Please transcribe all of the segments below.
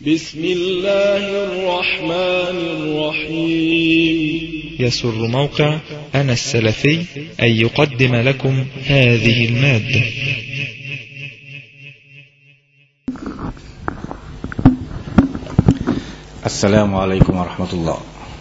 بسم الله الرحمن الرحيم يسر موقع أنا السلفي أن يقدم لكم هذه المادة السلام عليكم ورحمة الله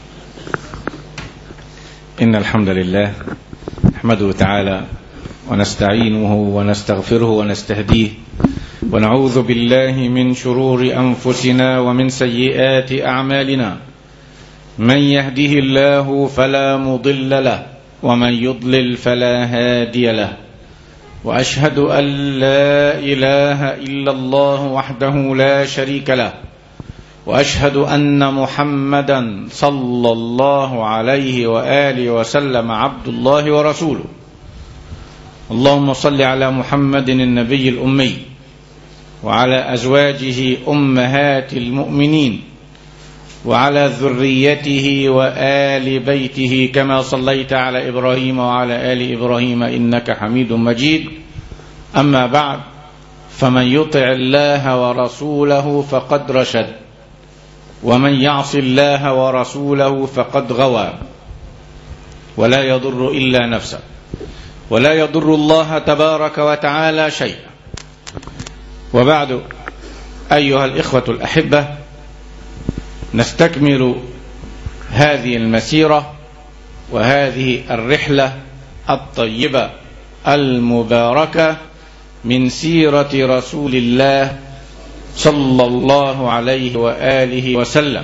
إن الحمد لله نحمده تعالى ونستعينه ونستغفره ونستهديه ونعوذ بالله من شرور أنفسنا ومن سيئات أعمالنا من يهده الله فلا مضل له ومن يضلل فلا هادي له وأشهد أن لا إله إلا الله وحده لا شريك له واشهد ان محمدا صلى الله عليه واله وسلم عبد الله ورسوله اللهم صل على محمد النبي الامي وعلى ازواجه امهات المؤمنين وعلى ذريته وال بيته كما صليت على ابراهيم وعلى ال ابراهيم انك حميد مجيد اما بعد فمن يطع الله ورسوله فقد رشد ومن يعص الله ورسوله فقد غوى ولا يضر الا نفسه ولا يضر الله تبارك وتعالى شيئا وبعد ايها الاخوه الاحبه نستكمل هذه المسيره وهذه الرحله الطيبه المباركه من سيره رسول الله صلى الله عليه واله وسلم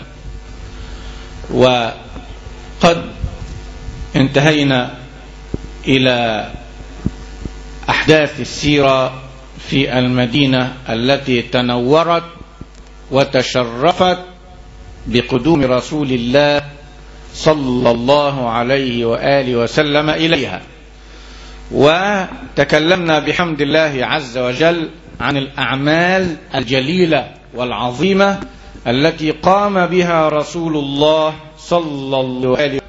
وقد انتهينا الى احداث السيره في المدينه التي تنورت وتشرفت بقدوم رسول الله صلى الله عليه واله وسلم اليها وتكلمنا بحمد الله عز وجل عن الأعمال الجليلة والعظيمة التي قام بها رسول الله صلى الله عليه وسلم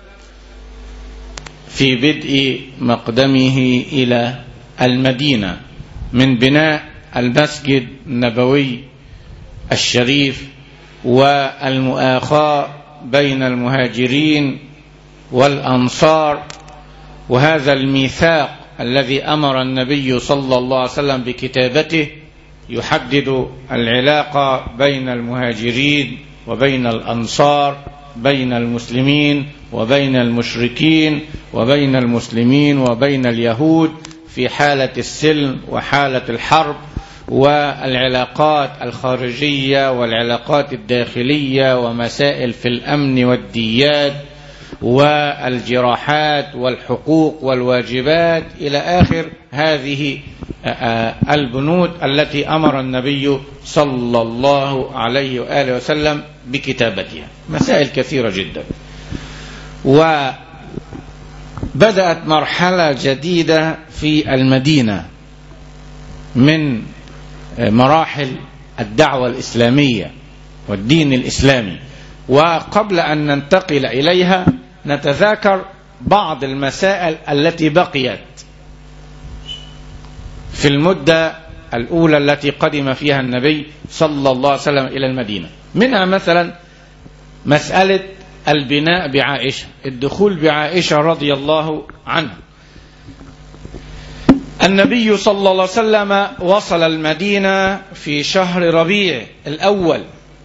في بدء مقدمه إلى المدينة من بناء المسجد النبوي الشريف والمؤاخاة بين المهاجرين والأنصار وهذا الميثاق الذي امر النبي صلى الله عليه وسلم بكتابته يحدد العلاقه بين المهاجرين وبين الانصار بين المسلمين وبين المشركين وبين المسلمين وبين اليهود في حاله السلم وحاله الحرب والعلاقات الخارجيه والعلاقات الداخليه ومسائل في الامن والديات والجراحات والحقوق والواجبات الى اخر هذه البنود التي امر النبي صلى الله عليه واله وسلم بكتابتها مسائل كثيره جدا وبدات مرحله جديده في المدينه من مراحل الدعوه الاسلاميه والدين الاسلامي وقبل ان ننتقل اليها نتذاكر بعض المسائل التي بقيت في المده الاولى التي قدم فيها النبي صلى الله عليه وسلم الى المدينه منها مثلا مساله البناء بعائشه الدخول بعائشه رضي الله عنها النبي صلى الله عليه وسلم وصل المدينه في شهر ربيع الاول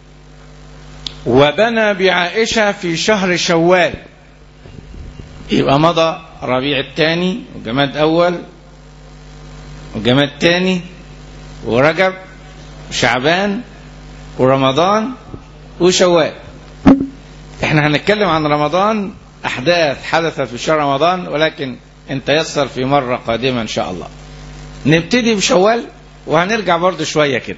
وبنى بعائشة في شهر شوال يبقى مضى ربيع الثاني وجماد أول وجماد ثاني ورجب وشعبان ورمضان وشوال احنا هنتكلم عن رمضان أحداث حدثت في شهر رمضان ولكن ان تيسر في مرة قادمة إن شاء الله نبتدي بشوال وهنرجع برضه شوية كده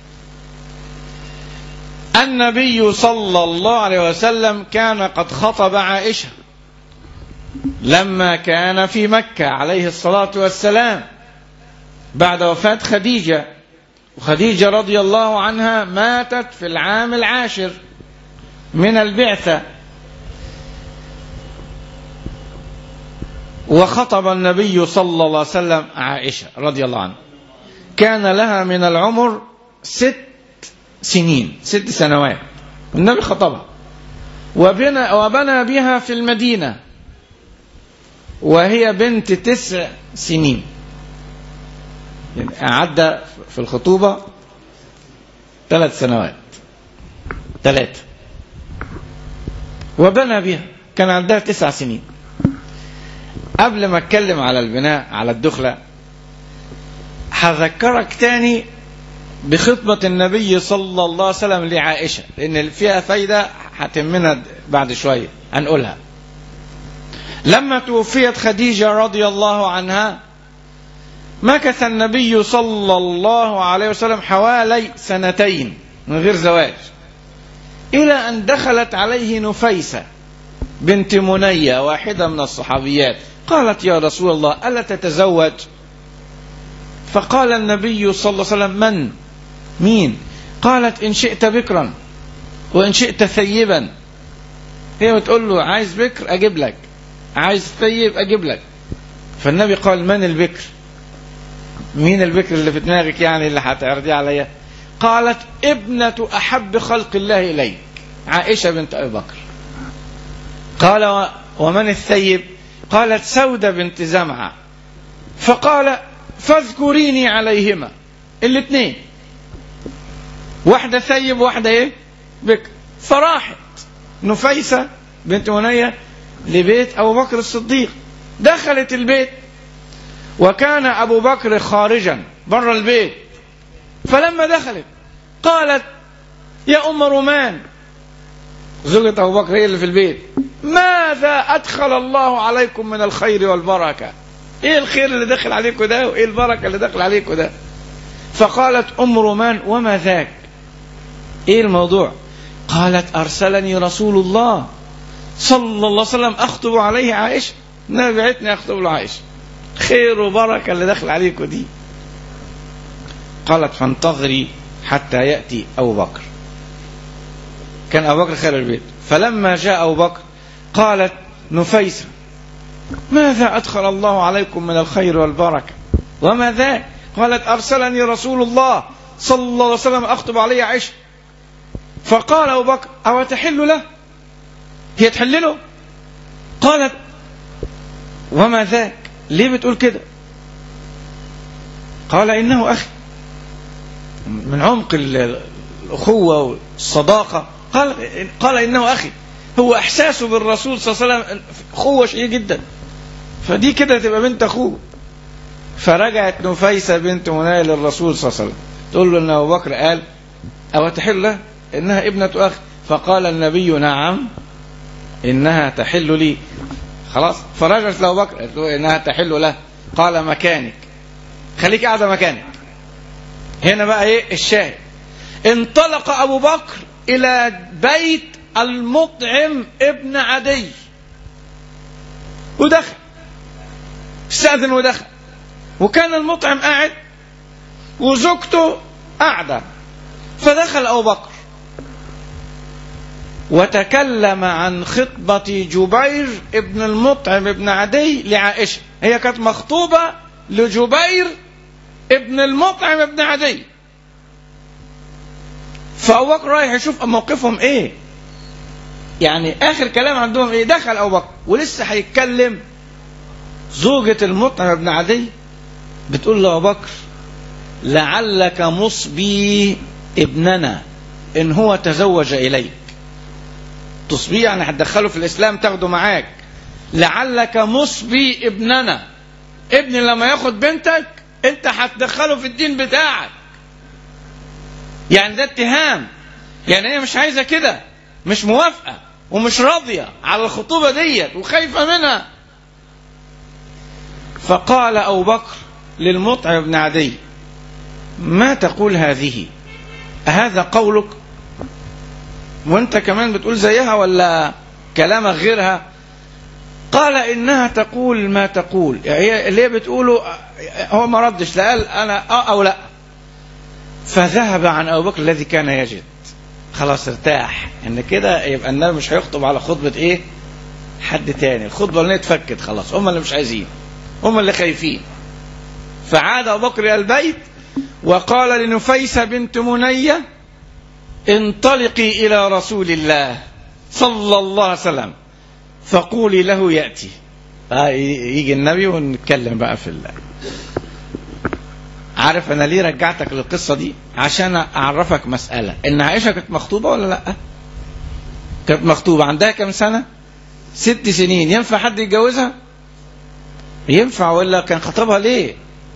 النبي صلى الله عليه وسلم كان قد خطب عائشة لما كان في مكة عليه الصلاة والسلام بعد وفاة خديجة وخديجة رضي الله عنها ماتت في العام العاشر من البعثة وخطب النبي صلى الله عليه وسلم عائشة رضي الله عنها كان لها من العمر ست سنين ست سنوات النبي خطبها وبنى, وبنى بها في المدينة وهي بنت تسع سنين يعني عدى في الخطوبة ثلاث سنوات ثلاثة وبنى بها كان عندها تسع سنين قبل ما اتكلم على البناء على الدخلة هذكرك تاني بخطبة النبي صلى الله عليه وسلم لعائشة لأن فيها فايدة هتمنا بعد شوية هنقولها لما توفيت خديجة رضي الله عنها مكث النبي صلى الله عليه وسلم حوالي سنتين من غير زواج إلى أن دخلت عليه نفيسة بنت منية واحدة من الصحابيات قالت يا رسول الله ألا تتزوج فقال النبي صلى الله عليه وسلم من مين قالت إن شئت بكرا وإن شئت ثيبا هي بتقول له عايز بكر أجيب لك عايز ثيب أجيب لك فالنبي قال من البكر مين البكر اللي في دماغك يعني اللي هتعرضيه عليا قالت ابنة أحب خلق الله إليك عائشة بنت أبي بكر قال ومن الثيب قالت سودة بنت زمعة فقال فاذكريني عليهما الاثنين واحدة ثيب واحدة ايه بكر فراحت نفيسة بنت منية لبيت أبو بكر الصديق دخلت البيت وكان أبو بكر خارجا بره البيت فلما دخلت قالت يا أم رومان زوجة أبو بكر هي اللي في البيت ماذا أدخل الله عليكم من الخير والبركة إيه الخير اللي دخل عليكم ده وإيه البركة اللي دخل عليكم ده فقالت أم رومان وما ذاك إيه الموضوع قالت أرسلني رسول الله صلى الله عليه وسلم أخطب عليه عائشة النبي بعتني أخطب له عائشة خير وبركة اللي دخل عليكم دي قالت فانتظري حتى يأتي أبو بكر كان أبو بكر خير البيت فلما جاء أبو بكر قالت نفيسة ماذا أدخل الله عليكم من الخير والبركة وما ذاك قالت أرسلني رسول الله صلى الله عليه وسلم أخطب علي عائشة فقال أبو بكر أو تحل له هي تحل له قالت وما ذاك ليه بتقول كده قال إنه أخي من عمق الأخوة والصداقة قال قال إنه أخي هو إحساسه بالرسول صلى الله عليه وسلم أخوة شيء جدا فدي كده تبقى بنت أخوه فرجعت نفيسة بنت مناية للرسول صلى الله عليه وسلم تقول له أن أبو بكر قال أو تحل له إنها ابنة أخي فقال النبي نعم إنها تحل لي خلاص فرجعت لأبو بكر قالت له إنها تحل له قال مكانك خليك قاعدة مكانك هنا بقى إيه الشاهد انطلق أبو بكر إلى بيت المطعم ابن عدي ودخل استأذن ودخل وكان المطعم قاعد وزوجته قاعدة فدخل أبو بكر وتكلم عن خطبة جبير ابن المطعم ابن عدي لعائشة هي كانت مخطوبة لجبير ابن المطعم ابن عدي فأبو بكر رايح يشوف موقفهم ايه يعني اخر كلام عندهم ايه دخل ابو بكر ولسه هيتكلم زوجة المطعم ابن عدي بتقول له ابو بكر لعلك مصبي ابننا ان هو تزوج اليك تصبيه يعني هتدخله في الاسلام تاخده معاك لعلك مصبي ابننا ابن لما ياخد بنتك انت هتدخله في الدين بتاعك يعني ده اتهام يعني هي مش عايزه كده مش موافقه ومش راضيه على الخطوبه ديت وخايفه منها فقال ابو بكر للمطعم بن عدي ما تقول هذه أهذا قولك وانت كمان بتقول زيها ولا كلامك غيرها قال إنها تقول ما تقول هي اللي هي بتقوله هو ما ردش لا قال أنا آه أو لا فذهب عن أبو بكر الذي كان يجد خلاص ارتاح ان كده يبقى النبي مش هيخطب على خطبة ايه حد تاني الخطبة اللي اتفكت خلاص هم اللي مش عايزين هم اللي خايفين فعاد أبو بكر إلى البيت وقال لنفيسة بنت منية انطلقي إلى رسول الله صلى الله عليه وسلم فقولي له يأتي آه يجي النبي ونتكلم بقى في الله عارف انا ليه رجعتك للقصه دي عشان اعرفك مساله ان عائشه كانت مخطوبه ولا لا كانت مخطوبه عندها كم سنه ست سنين ينفع حد يتجوزها ينفع ولا كان خطبها ليه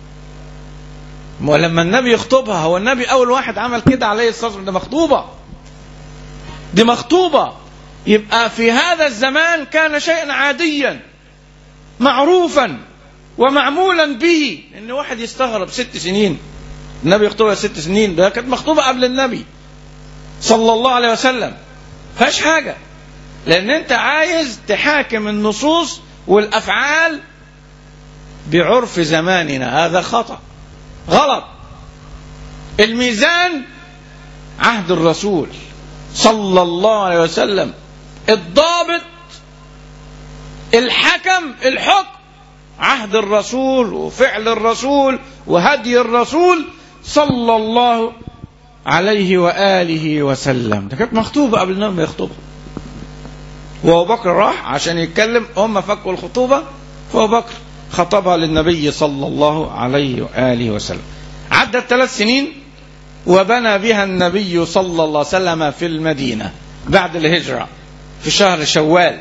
ما لما النبي يخطبها هو النبي اول واحد عمل كده عليه الصلاه والسلام ده مخطوبه دي مخطوبه يبقى في هذا الزمان كان شيئا عاديا معروفا ومعمولا به ان واحد يستغرب ست سنين النبي يخطبها ست سنين ده كانت مخطوبه قبل النبي صلى الله عليه وسلم فاش حاجه لان انت عايز تحاكم النصوص والافعال بعرف زماننا هذا خطا غلط الميزان عهد الرسول صلى الله عليه وسلم الضابط الحكم الحكم عهد الرسول وفعل الرسول وهدي الرسول صلى الله عليه وآله وسلم ده كانت مخطوبة قبل ما يخطبها وابو بكر راح عشان يتكلم هم فكوا الخطوبة فابو بكر خطبها للنبي صلى الله عليه وآله وسلم عدت ثلاث سنين وبنى بها النبي صلى الله عليه وسلم في المدينة بعد الهجرة في شهر شوال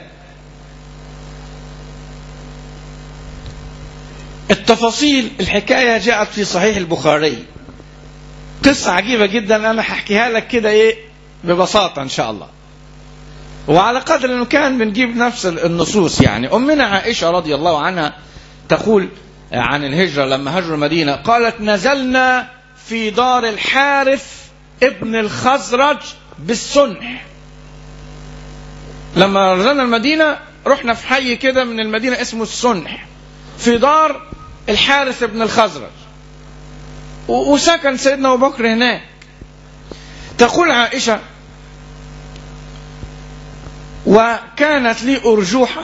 التفاصيل الحكاية جاءت في صحيح البخاري قصة عجيبة جدا أنا هحكيها لك كده إيه ببساطة إن شاء الله وعلى قدر الإمكان بنجيب نفس النصوص يعني أمنا عائشة رضي الله عنها تقول عن الهجرة لما هجروا المدينة قالت نزلنا في دار الحارث ابن الخزرج بالسنح لما نزلنا المدينة رحنا في حي كده من المدينة اسمه السنح في دار الحارث بن الخزرج وسكن سيدنا أبو بكر هناك تقول عائشة وكانت لي أرجوحة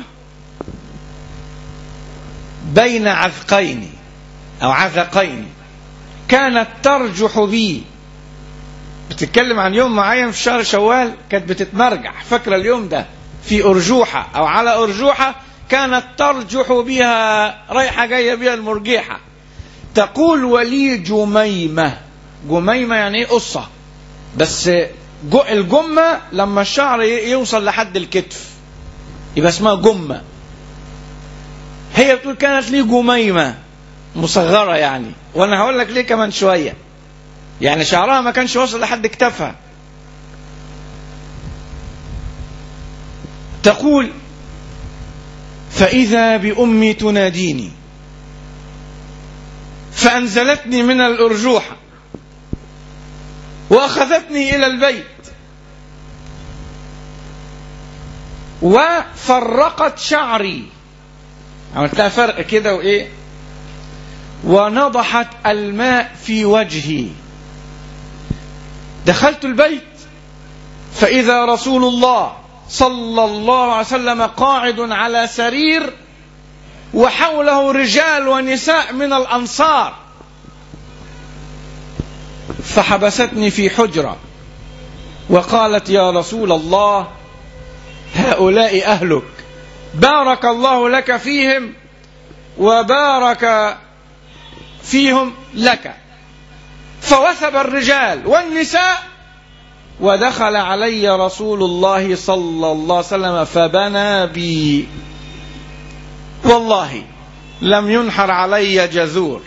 بين عذقين أو عذقين كانت ترجح بي بتتكلم عن يوم معين في شهر شوال كانت بتتمرجح فاكرة اليوم ده في أرجوحة أو على أرجوحة كانت ترجح بها رايحة جاية بها المرجيحة تقول ولي جميمة جميمة يعني ايه قصة بس جو الجمة لما الشعر يوصل لحد الكتف يبقى اسمها جمة هي بتقول كانت لي جميمة مصغرة يعني وانا هقول لك ليه كمان شوية يعني شعرها ما كانش واصل لحد كتفها تقول فإذا بأمي تناديني فأنزلتني من الأرجوحة وأخذتني إلى البيت وفرقت شعري عملت لها فرق كده وإيه ونضحت الماء في وجهي دخلت البيت فإذا رسول الله صلى الله عليه وسلم قاعد على سرير وحوله رجال ونساء من الأنصار فحبستني في حجرة وقالت يا رسول الله هؤلاء أهلك بارك الله لك فيهم وبارك فيهم لك فوثب الرجال والنساء ودخل علي رسول الله صلى الله عليه وسلم فبنى بي والله لم ينحر علي جذور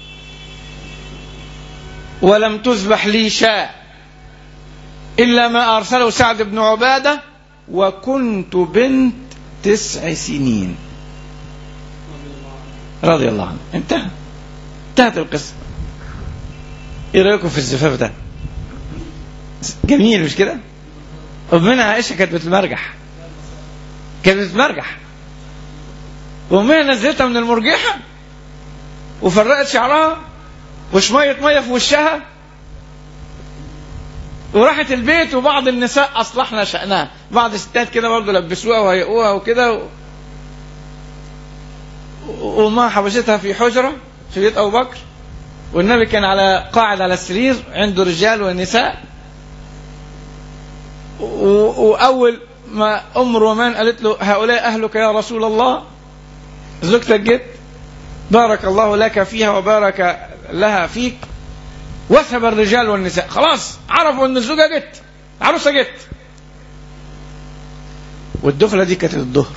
ولم تذبح لي شاء إلا ما أرسله سعد بن عبادة وكنت بنت تسع سنين رضي الله عنه انتهى انتهت القصة ايه رأيكم في الزفاف ده جميل مش كده أمنا عائشة كانت بتمرجح كانت بتمرجح وأمها نزلتها من المرجحة وفرقت شعرها وشمية مية في وشها وراحت البيت وبعض النساء أصلحنا شأنها بعض الستات كده برضه لبسوها وهيئوها وكده و... وما حبستها في حجرة في بيت أبو بكر والنبي كان على قاعد على السرير عنده رجال ونساء و- وأول ما أم رومان قالت له هؤلاء أهلك يا رسول الله زوجتك جت بارك الله لك فيها وبارك لها فيك وثب الرجال والنساء خلاص عرفوا ان الزوجه جت العروسه جت والدخله دي كانت الظهر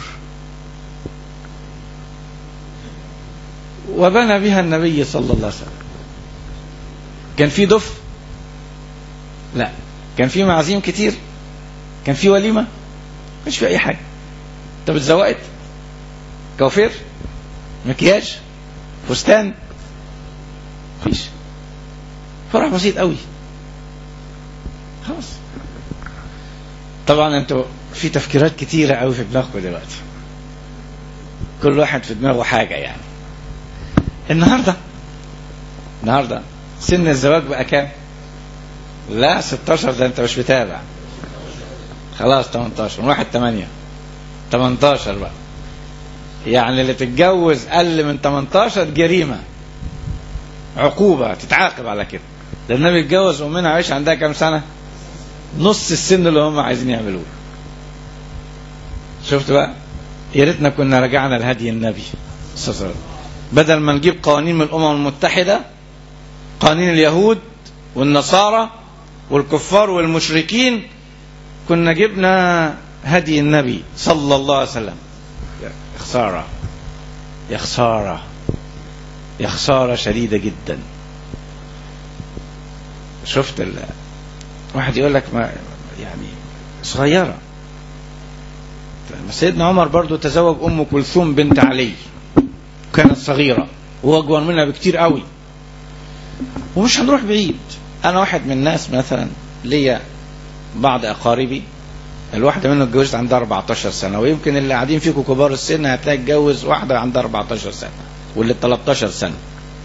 وبنى بها النبي صلى الله عليه وسلم كان في دف لا كان في معازيم كتير كان في وليمه ما كانش في اي حاجه طب اتزوقت كوافير مكياج فستان مفيش فرح بسيط قوي خلاص طبعا انتوا في تفكيرات كتيرة قوي في دماغكم دلوقتي كل واحد في دماغه حاجة يعني النهاردة النهاردة سن الزواج بقى كام لا 16 ده انت مش متابع خلاص 18 من واحد 8 18 بقى يعني اللي تتجوز اقل من 18 جريمه عقوبه تتعاقب على كده لان النبي اتجوز امنا عائشه عندها كام سنه؟ نص السن اللي هم عايزين يعملوه شفت بقى؟ يا ريتنا كنا رجعنا لهدي النبي صلى الله عليه وسلم بدل ما نجيب قوانين من الامم المتحده قوانين اليهود والنصارى والكفار والمشركين كنا جبنا هدي النبي صلى الله عليه وسلم يا خسارة يا خسارة يا خسارة شديدة جدا شفت ال... واحد يقول لك ما يعني صغيرة سيدنا عمر برضو تزوج أم كلثوم بنت علي كانت صغيرة وهو أكبر منها بكتير قوي ومش هنروح بعيد أنا واحد من الناس مثلا ليا بعض أقاربي الواحدة منهم اتجوزت عندها 14 سنة ويمكن اللي قاعدين فيكم كبار السن هتلاقي اتجوز واحدة عندها 14 سنة واللي 13 سنة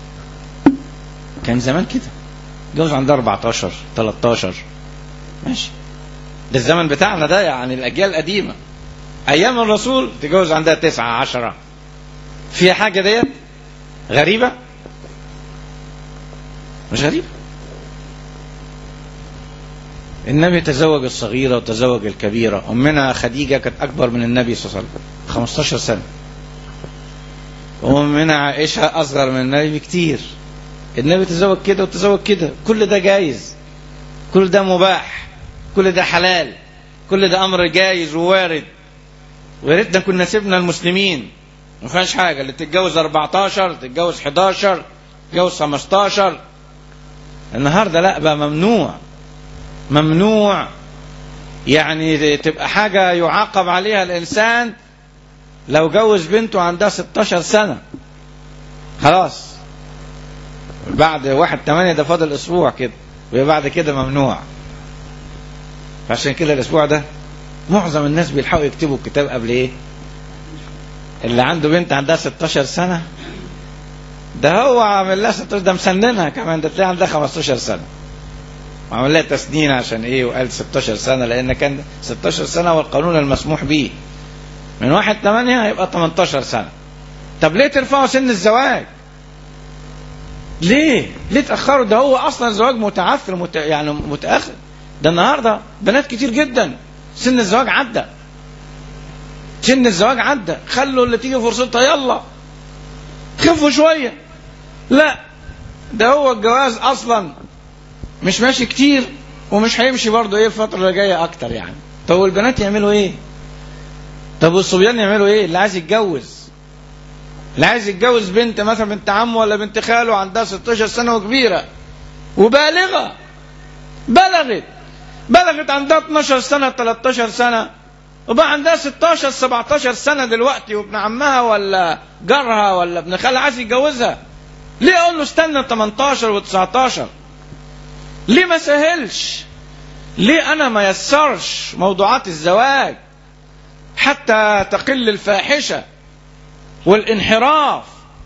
كان زمان كده اتجوز عندها 14 13 ماشي ده الزمن بتاعنا ده يعني الأجيال القديمة أيام الرسول تتجوز عندها 9 10 فيها حاجة ديت غريبة مش غريبة النبي تزوج الصغيرة وتزوج الكبيرة أمنا خديجة كانت أكبر من النبي صلى الله عليه وسلم 15 سنة وأمنا عائشة أصغر من النبي بكتير النبي تزوج كده وتزوج كده كل ده جايز كل ده مباح كل ده حلال كل ده أمر جايز ووارد ويا ريتنا كنا سيبنا المسلمين ما فيهاش حاجة اللي تتجوز 14 تتجوز 11 تتجوز 15 النهارده لا بقى ممنوع ممنوع يعني تبقى حاجة يعاقب عليها الإنسان لو جوز بنته عندها 16 سنة خلاص بعد واحد تمانية ده فاضل أسبوع كده ويبقى بعد كده ممنوع فعشان كده الأسبوع ده معظم الناس بيلحقوا يكتبوا الكتاب قبل إيه؟ اللي عنده بنت عندها 16 سنة ده هو عامل لها 16 ده مسننها كمان ده تلاقي عندها 15 سنة وعمل لها تسنين عشان ايه وقال 16 سنه لان كان 16 سنه هو القانون المسموح به من واحد 8 هيبقى 18 سنه طب ليه ترفعوا سن الزواج ليه ليه تاخروا ده هو اصلا الزواج متعثر مت... يعني متاخر ده النهارده بنات كتير جدا سن الزواج عدى سن الزواج عدى خلوا اللي تيجي فرصتها يلا خفوا شويه لا ده هو الجواز اصلا مش ماشي كتير ومش هيمشي برضه ايه الفترة اللي جاية أكتر يعني. طب والبنات يعملوا ايه؟ طب والصبيان يعملوا ايه؟ اللي عايز يتجوز. اللي عايز يتجوز بنت مثلا بنت عمه ولا بنت خاله عندها 16 سنة وكبيرة وبالغة بلغت بلغت عندها 12 سنة 13 سنة وبقى عندها 16 17 سنة دلوقتي وابن عمها ولا جارها ولا ابن خالها عايز يتجوزها ليه اقول له استنى 18 و19 ليه ما سهلش ليه انا ما يسرش موضوعات الزواج حتى تقل الفاحشه والانحراف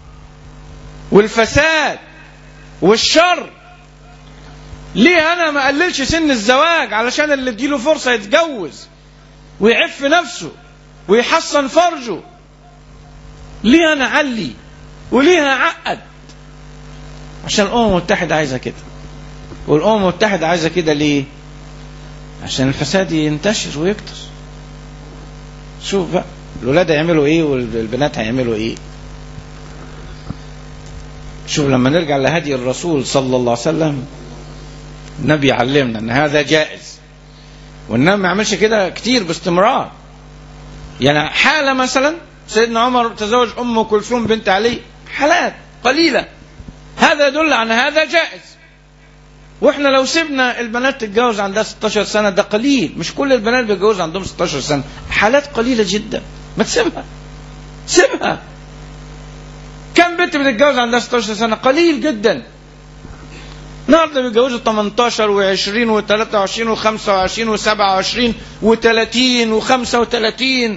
والفساد والشر ليه انا ما اقللش سن الزواج علشان اللي اديله فرصه يتجوز ويعف نفسه ويحسن فرجه ليه انا علي وليه اعقد عشان الامم المتحده عايزه كده والامم المتحده عايزه كده ليه عشان الفساد ينتشر ويكتر شوف بقى الولاد هيعملوا ايه والبنات هيعملوا ايه شوف لما نرجع لهدي الرسول صلى الله عليه وسلم النبي علمنا ان هذا جائز والنبي ما يعملش كده كتير باستمرار يعني حالة مثلا سيدنا عمر تزوج أم كلثوم بنت علي حالات قليلة هذا يدل على هذا جائز واحنا لو سيبنا البنات تتجوز عندها 16 سنة ده قليل مش كل البنات بيتجوزوا عندهم 16 سنة حالات قليلة جدا ما تسيبها سيبها كم بنت بتتجوز عندها 16 سنة قليل جدا النهارده بيتجوزوا 18 و20 و23 و25 و27 و30 و35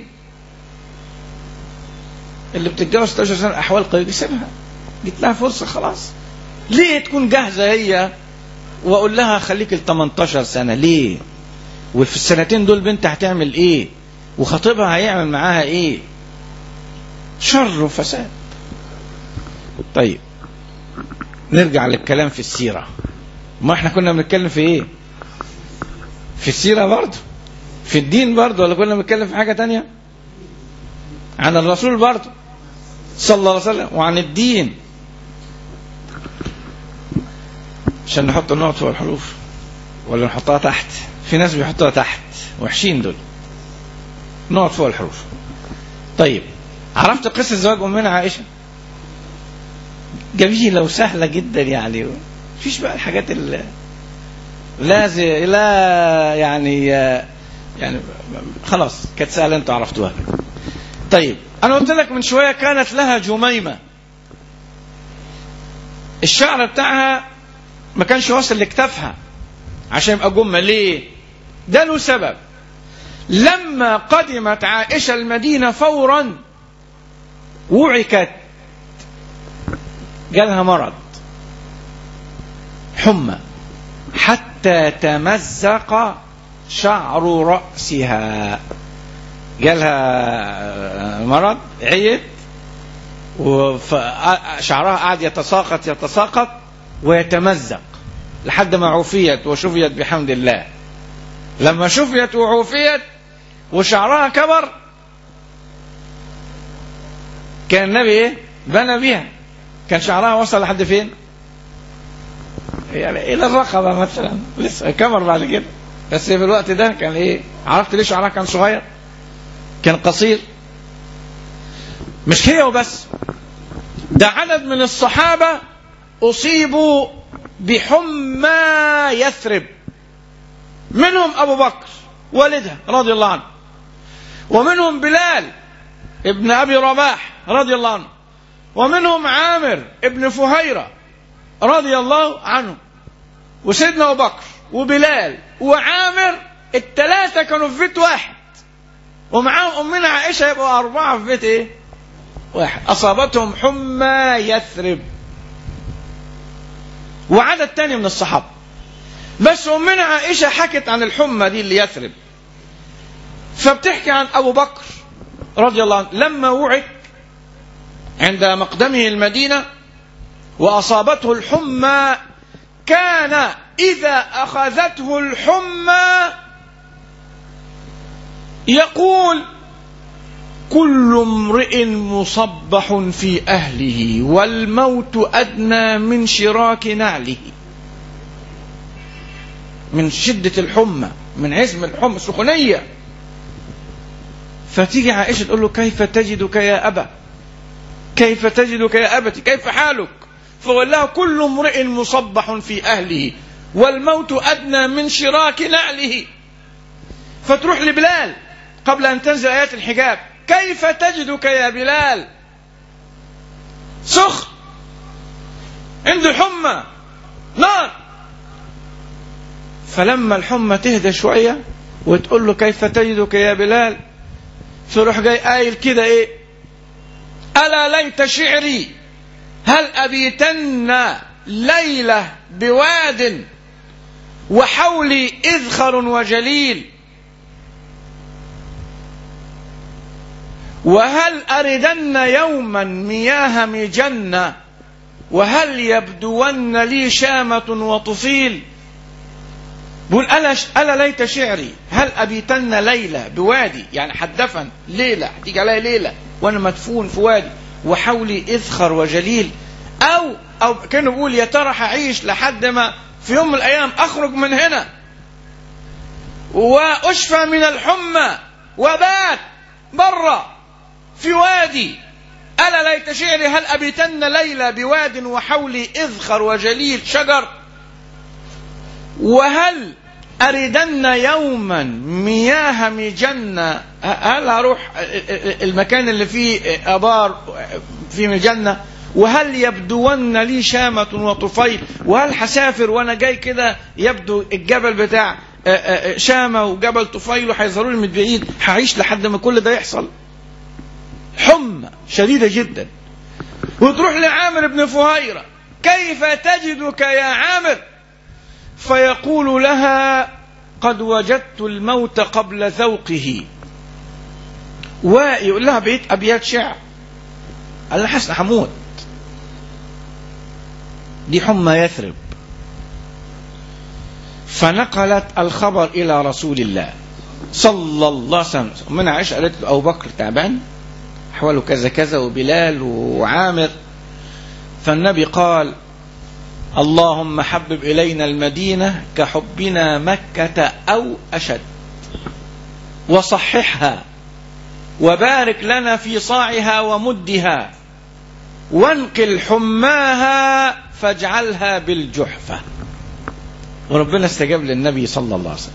اللي بتتجوز 16 سنة أحوال قليلة سيبها جيت لها فرصة خلاص ليه تكون جاهزة هي وأقول لها خليك ال 18 سنة ليه وفي السنتين دول بنت هتعمل إيه وخطيبها هيعمل معاها إيه شر وفساد طيب نرجع للكلام في السيرة ما احنا كنا بنتكلم في ايه في السيرة برضه في الدين برضه ولا كنا بنتكلم في حاجة تانية عن الرسول برضه صلى الله عليه وسلم وعن الدين عشان نحط النقط فوق الحروف ولا نحطها تحت في ناس بيحطوها تحت وحشين دول نقط فوق الحروف طيب عرفت قصة زواج أمنا عائشة جميلة وسهلة جدا يعني مفيش بقى الحاجات اللي لا زي لا يعني يعني خلاص كانت سهلة انتوا عرفتوها طيب انا قلت لك من شوية كانت لها جميمة الشعر بتاعها ما كانش واصل لكتافها عشان يبقى جمة ليه ده له سبب لما قدمت عائشة المدينة فورا وعكت جالها مرض حمى حتى تمزق شعر رأسها جالها مرض عيت وشعرها قعد يتساقط يتساقط ويتمزق لحد ما عوفيت وشفيت بحمد الله لما شفيت وعوفيت وشعرها كبر كان النبي ايه بنى بيها كان شعرها وصل لحد فين يعني الى الرقبه مثلا لسه كبر بعد كده بس في الوقت ده كان ايه عرفت ليه شعرها كان صغير كان قصير مش هي وبس ده عدد من الصحابه اصيبوا بحمى يثرب منهم ابو بكر والدها رضي الله عنه ومنهم بلال ابن ابي رباح رضي الله عنه ومنهم عامر ابن فهيرة رضي الله عنه وسيدنا أبو بكر وبلال وعامر الثلاثة كانوا في بيت واحد ومعاهم أمنا عائشة يبقوا أربعة في بيت إيه؟ واحد أصابتهم حمى يثرب وعدد تاني من الصحابة بس أمنا عائشة حكت عن الحمى دي اللي يثرب فبتحكي عن أبو بكر رضي الله عنه لما وعك عند مقدمه المدينة وأصابته الحمى كان إذا أخذته الحمى يقول كل امرئ مصبح في أهله والموت أدنى من شراك نعله من شدة الحمى من عزم الحمى السخونية فتيجي عائشة تقول له كيف تجدك يا أبا كيف تجدك يا أبتي كيف حالك فقال لها كل امرئ مصبح في أهله والموت أدنى من شراك نعله فتروح لبلال قبل أن تنزل آيات الحجاب كيف تجدك يا بلال سخن عنده حمى نار فلما الحمى تهدى شوية وتقول له كيف تجدك يا بلال فيروح جاي قايل كده ايه ألا ليت شعري هل أبيتن ليلة بواد وحولي إذخر وجليل وهل أردن يوما مياه مجنة وهل يبدون لي شامة وطفيل بيقول ألا, ألا ليت شعري هل أبيتن ليلة بوادي يعني حدفن ليلة هتيجي عليا ليلة وأنا مدفون في وادي وحولي إذخر وجليل أو أو كانوا بيقول يا ترى هعيش لحد ما في يوم من الأيام أخرج من هنا وأشفى من الحمى وبات برا في وادي ألا ليت شعري هل أبيتن ليلة بواد وحولي إذخر وجليل شجر وهل أردن يوما مياه مجنة هل أروح المكان اللي فيه أبار في مجنة وهل يبدون لي شامة وطفيل وهل حسافر وأنا جاي كده يبدو الجبل بتاع شامة وجبل طفيل وهيظهروا لي من بعيد هعيش لحد ما كل ده يحصل حمى شديدة جدا وتروح لعامر بن فهيرة كيف تجدك يا عامر فيقول لها قد وجدت الموت قبل ذوقه ويقول لها بيت أبيات شعر قال لها حسن حمود دي حمى يثرب فنقلت الخبر إلى رسول الله صلى الله عليه وسلم من عائشة قالت له أبو بكر تعبان حوله كذا كذا وبلال وعامر فالنبي قال اللهم حبب إلينا المدينة كحبنا مكة أو أشد وصححها وبارك لنا في صاعها ومدها وانقل حماها فاجعلها بالجحفة وربنا استجاب للنبي صلى الله عليه وسلم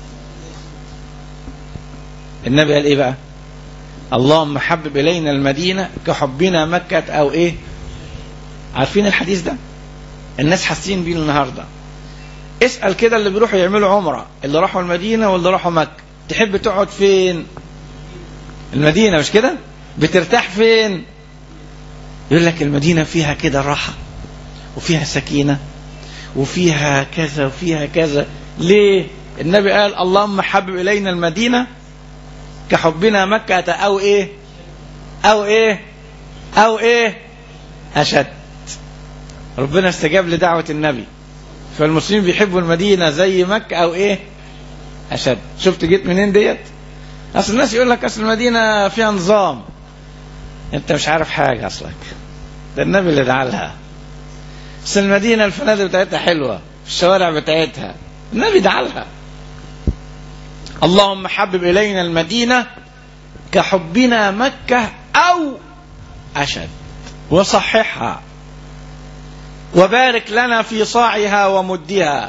النبي قال ايه بقى اللهم حبب الينا المدينه كحبنا مكه او ايه عارفين الحديث ده الناس حاسين بيه النهارده اسال كده اللي بيروحوا يعملوا عمره اللي راحوا المدينه واللي راحوا مكه تحب تقعد فين المدينه مش كده بترتاح فين يقول لك المدينه فيها كده راحه وفيها سكينه وفيها كذا وفيها كذا ليه النبي قال اللهم حبب الينا المدينه كحبنا مكة أو إيه أو إيه أو إيه أشد ربنا استجاب لدعوة النبي فالمسلمين بيحبوا المدينة زي مكة أو إيه أشد شفت جيت منين ديت أصل الناس يقول لك أصل المدينة فيها نظام أنت مش عارف حاجة أصلك ده النبي اللي دعا لها بس المدينة الفنادق بتاعتها حلوة الشوارع بتاعتها النبي دعا لها اللهم حبب إلينا المدينة كحبنا مكة أو أشد وصححها وبارك لنا في صاعها ومدها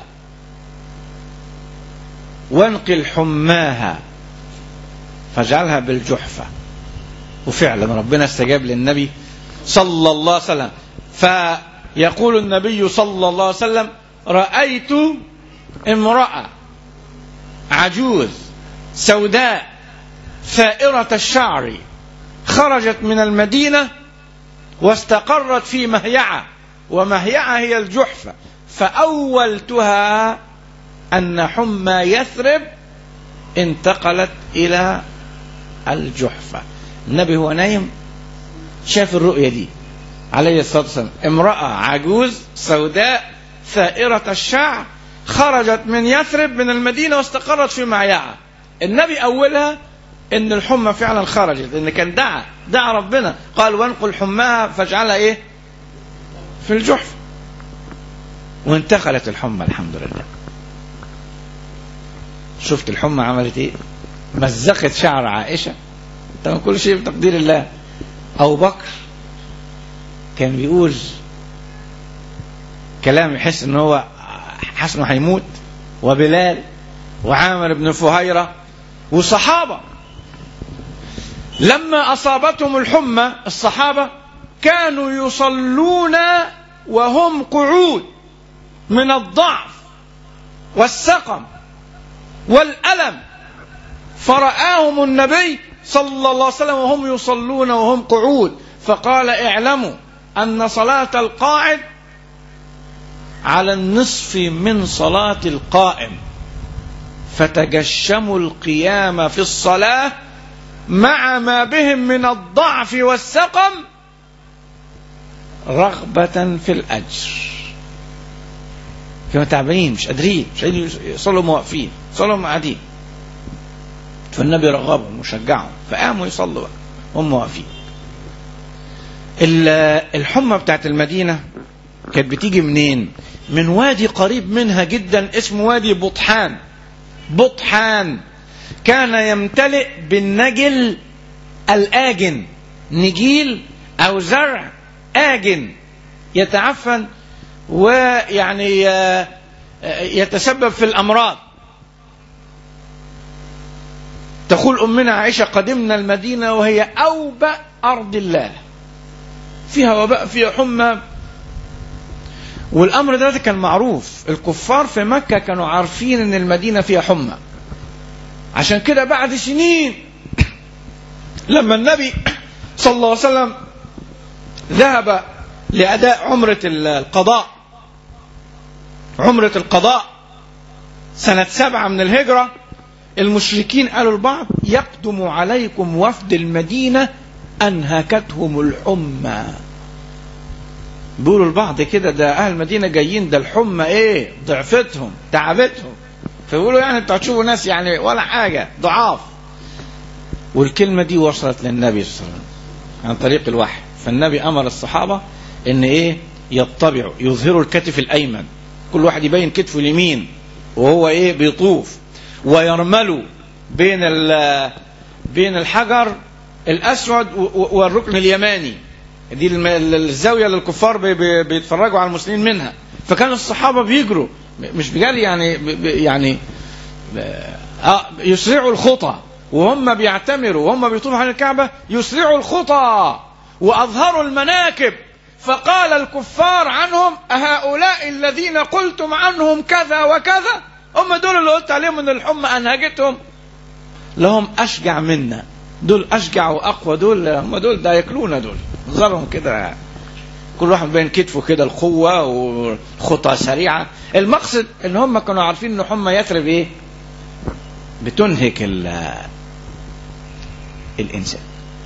وانقل حماها فاجعلها بالجحفة وفعلا ربنا استجاب للنبي صلى الله عليه وسلم فيقول النبي صلى الله عليه وسلم رأيت امرأة عجوز سوداء ثائرة الشعر خرجت من المدينة واستقرت في مهيعة ومهيعة هي الجحفة فأولتها أن حمى يثرب انتقلت إلى الجحفة النبي هو نايم شاف الرؤية دي عليه الصلاة والسلام امرأة عجوز سوداء ثائرة الشعر خرجت من يثرب من المدينة واستقرت في معيعة النبي أولها إن الحمى فعلا خرجت إن كان دعا دعا ربنا قال وانقل حماها فاجعلها إيه في الجحف وانتقلت الحمى الحمد لله شفت الحمى عملت ايه مزقت شعر عائشة طبعا كل شيء بتقدير الله أبو بكر كان بيقول كلام يحس ان هو حسن هيموت وبلال وعامر بن فهيرة وصحابة لما أصابتهم الحمى الصحابة كانوا يصلون وهم قعود من الضعف والسقم والألم فرآهم النبي صلى الله عليه وسلم وهم يصلون وهم قعود فقال اعلموا أن صلاة القاعد على النصف من صلاة القائم فتجشموا القيام في الصلاة مع ما بهم من الضعف والسقم رغبة في الأجر في كانوا تعبانين مش قادرين مش قادرين يصلوا هم واقفين يصلوا هم قاعدين فالنبي رغبهم وشجعهم فقاموا يصلوا بقى هم واقفين الحمى بتاعت المدينة كانت بتيجي منين من وادي قريب منها جدا اسمه وادي بطحان بطحان كان يمتلئ بالنجل الآجن نجيل أو زرع آجن يتعفن ويعني يتسبب في الأمراض تقول أمنا عائشة قدمنا المدينة وهي أوبأ أرض الله فيها وباء فيها حمى والأمر ده كان معروف الكفار في مكة كانوا عارفين أن المدينة فيها حمى عشان كده بعد سنين لما النبي صلى الله عليه وسلم ذهب لأداء عمرة القضاء عمرة القضاء سنة سبعة من الهجرة المشركين قالوا البعض يقدم عليكم وفد المدينة أنهكتهم الحمى بيقولوا البعض كده ده أهل المدينة جايين ده الحمى إيه ضعفتهم تعبتهم فيقولوا يعني انتوا هتشوفوا ناس يعني ولا حاجة ضعاف والكلمة دي وصلت للنبي صلى الله عليه وسلم عن طريق الوحي فالنبي أمر الصحابة إن إيه يطبعوا يظهروا الكتف الأيمن كل واحد يبين كتفه اليمين وهو إيه بيطوف ويرملوا بين بين الحجر الأسود والركن اليماني دي الزاوية اللي الكفار بيتفرجوا على المسلمين منها فكان الصحابة بيجروا مش بجري يعني يعني يسرعوا الخطى وهم بيعتمروا وهم بيطوفوا على الكعبة يسرعوا الخطى وأظهروا المناكب فقال الكفار عنهم أهؤلاء الذين قلتم عنهم كذا وكذا هم دول اللي قلت عليهم ان الحمى انهجتهم لهم اشجع منا دول اشجع واقوى دول هم دول ده ياكلونا دول ظلهم كده كل واحد بين كتفه كده القوة وخطى سريعة المقصد ان هم كانوا عارفين ان حمى يثرب ايه بتنهك الانسان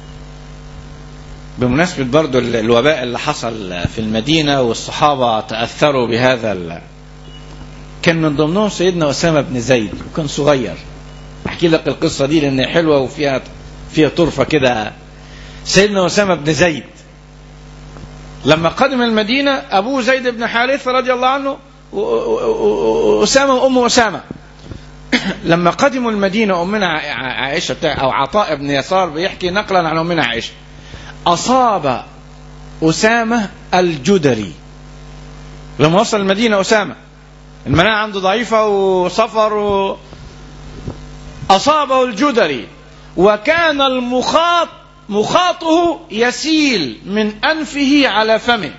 بمناسبة برضو الوباء اللي حصل في المدينة والصحابة تأثروا بهذا ال... كان من ضمنهم سيدنا أسامة بن زيد وكان صغير أحكي لك القصة دي لأنها حلوة وفيها فيها طرفة كده سيدنا أسامة بن زيد لما قدم المدينة أبوه زيد بن حارثة رضي الله عنه وأسامة وأم أسامة لما قدموا المدينة أمنا عائشة أو عطاء بن يسار بيحكي نقلا عن أمنا عائشة أصاب أسامة الجدري لما وصل المدينة أسامة المناعة عنده ضعيفة وصفر و... أصابه الجدري وكان المخاط مخاطه يسيل من أنفه على فمه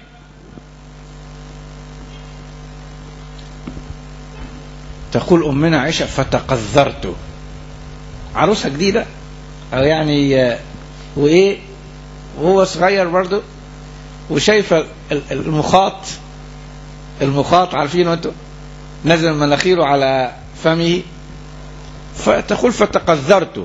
تقول أمنا عائشة فتقذرت عروسة جديدة أو يعني وإيه وهو صغير برضه وشايفة المخاط المخاط عارفينه انتوا نزل مناخيره على فمه فتقول فتقذرت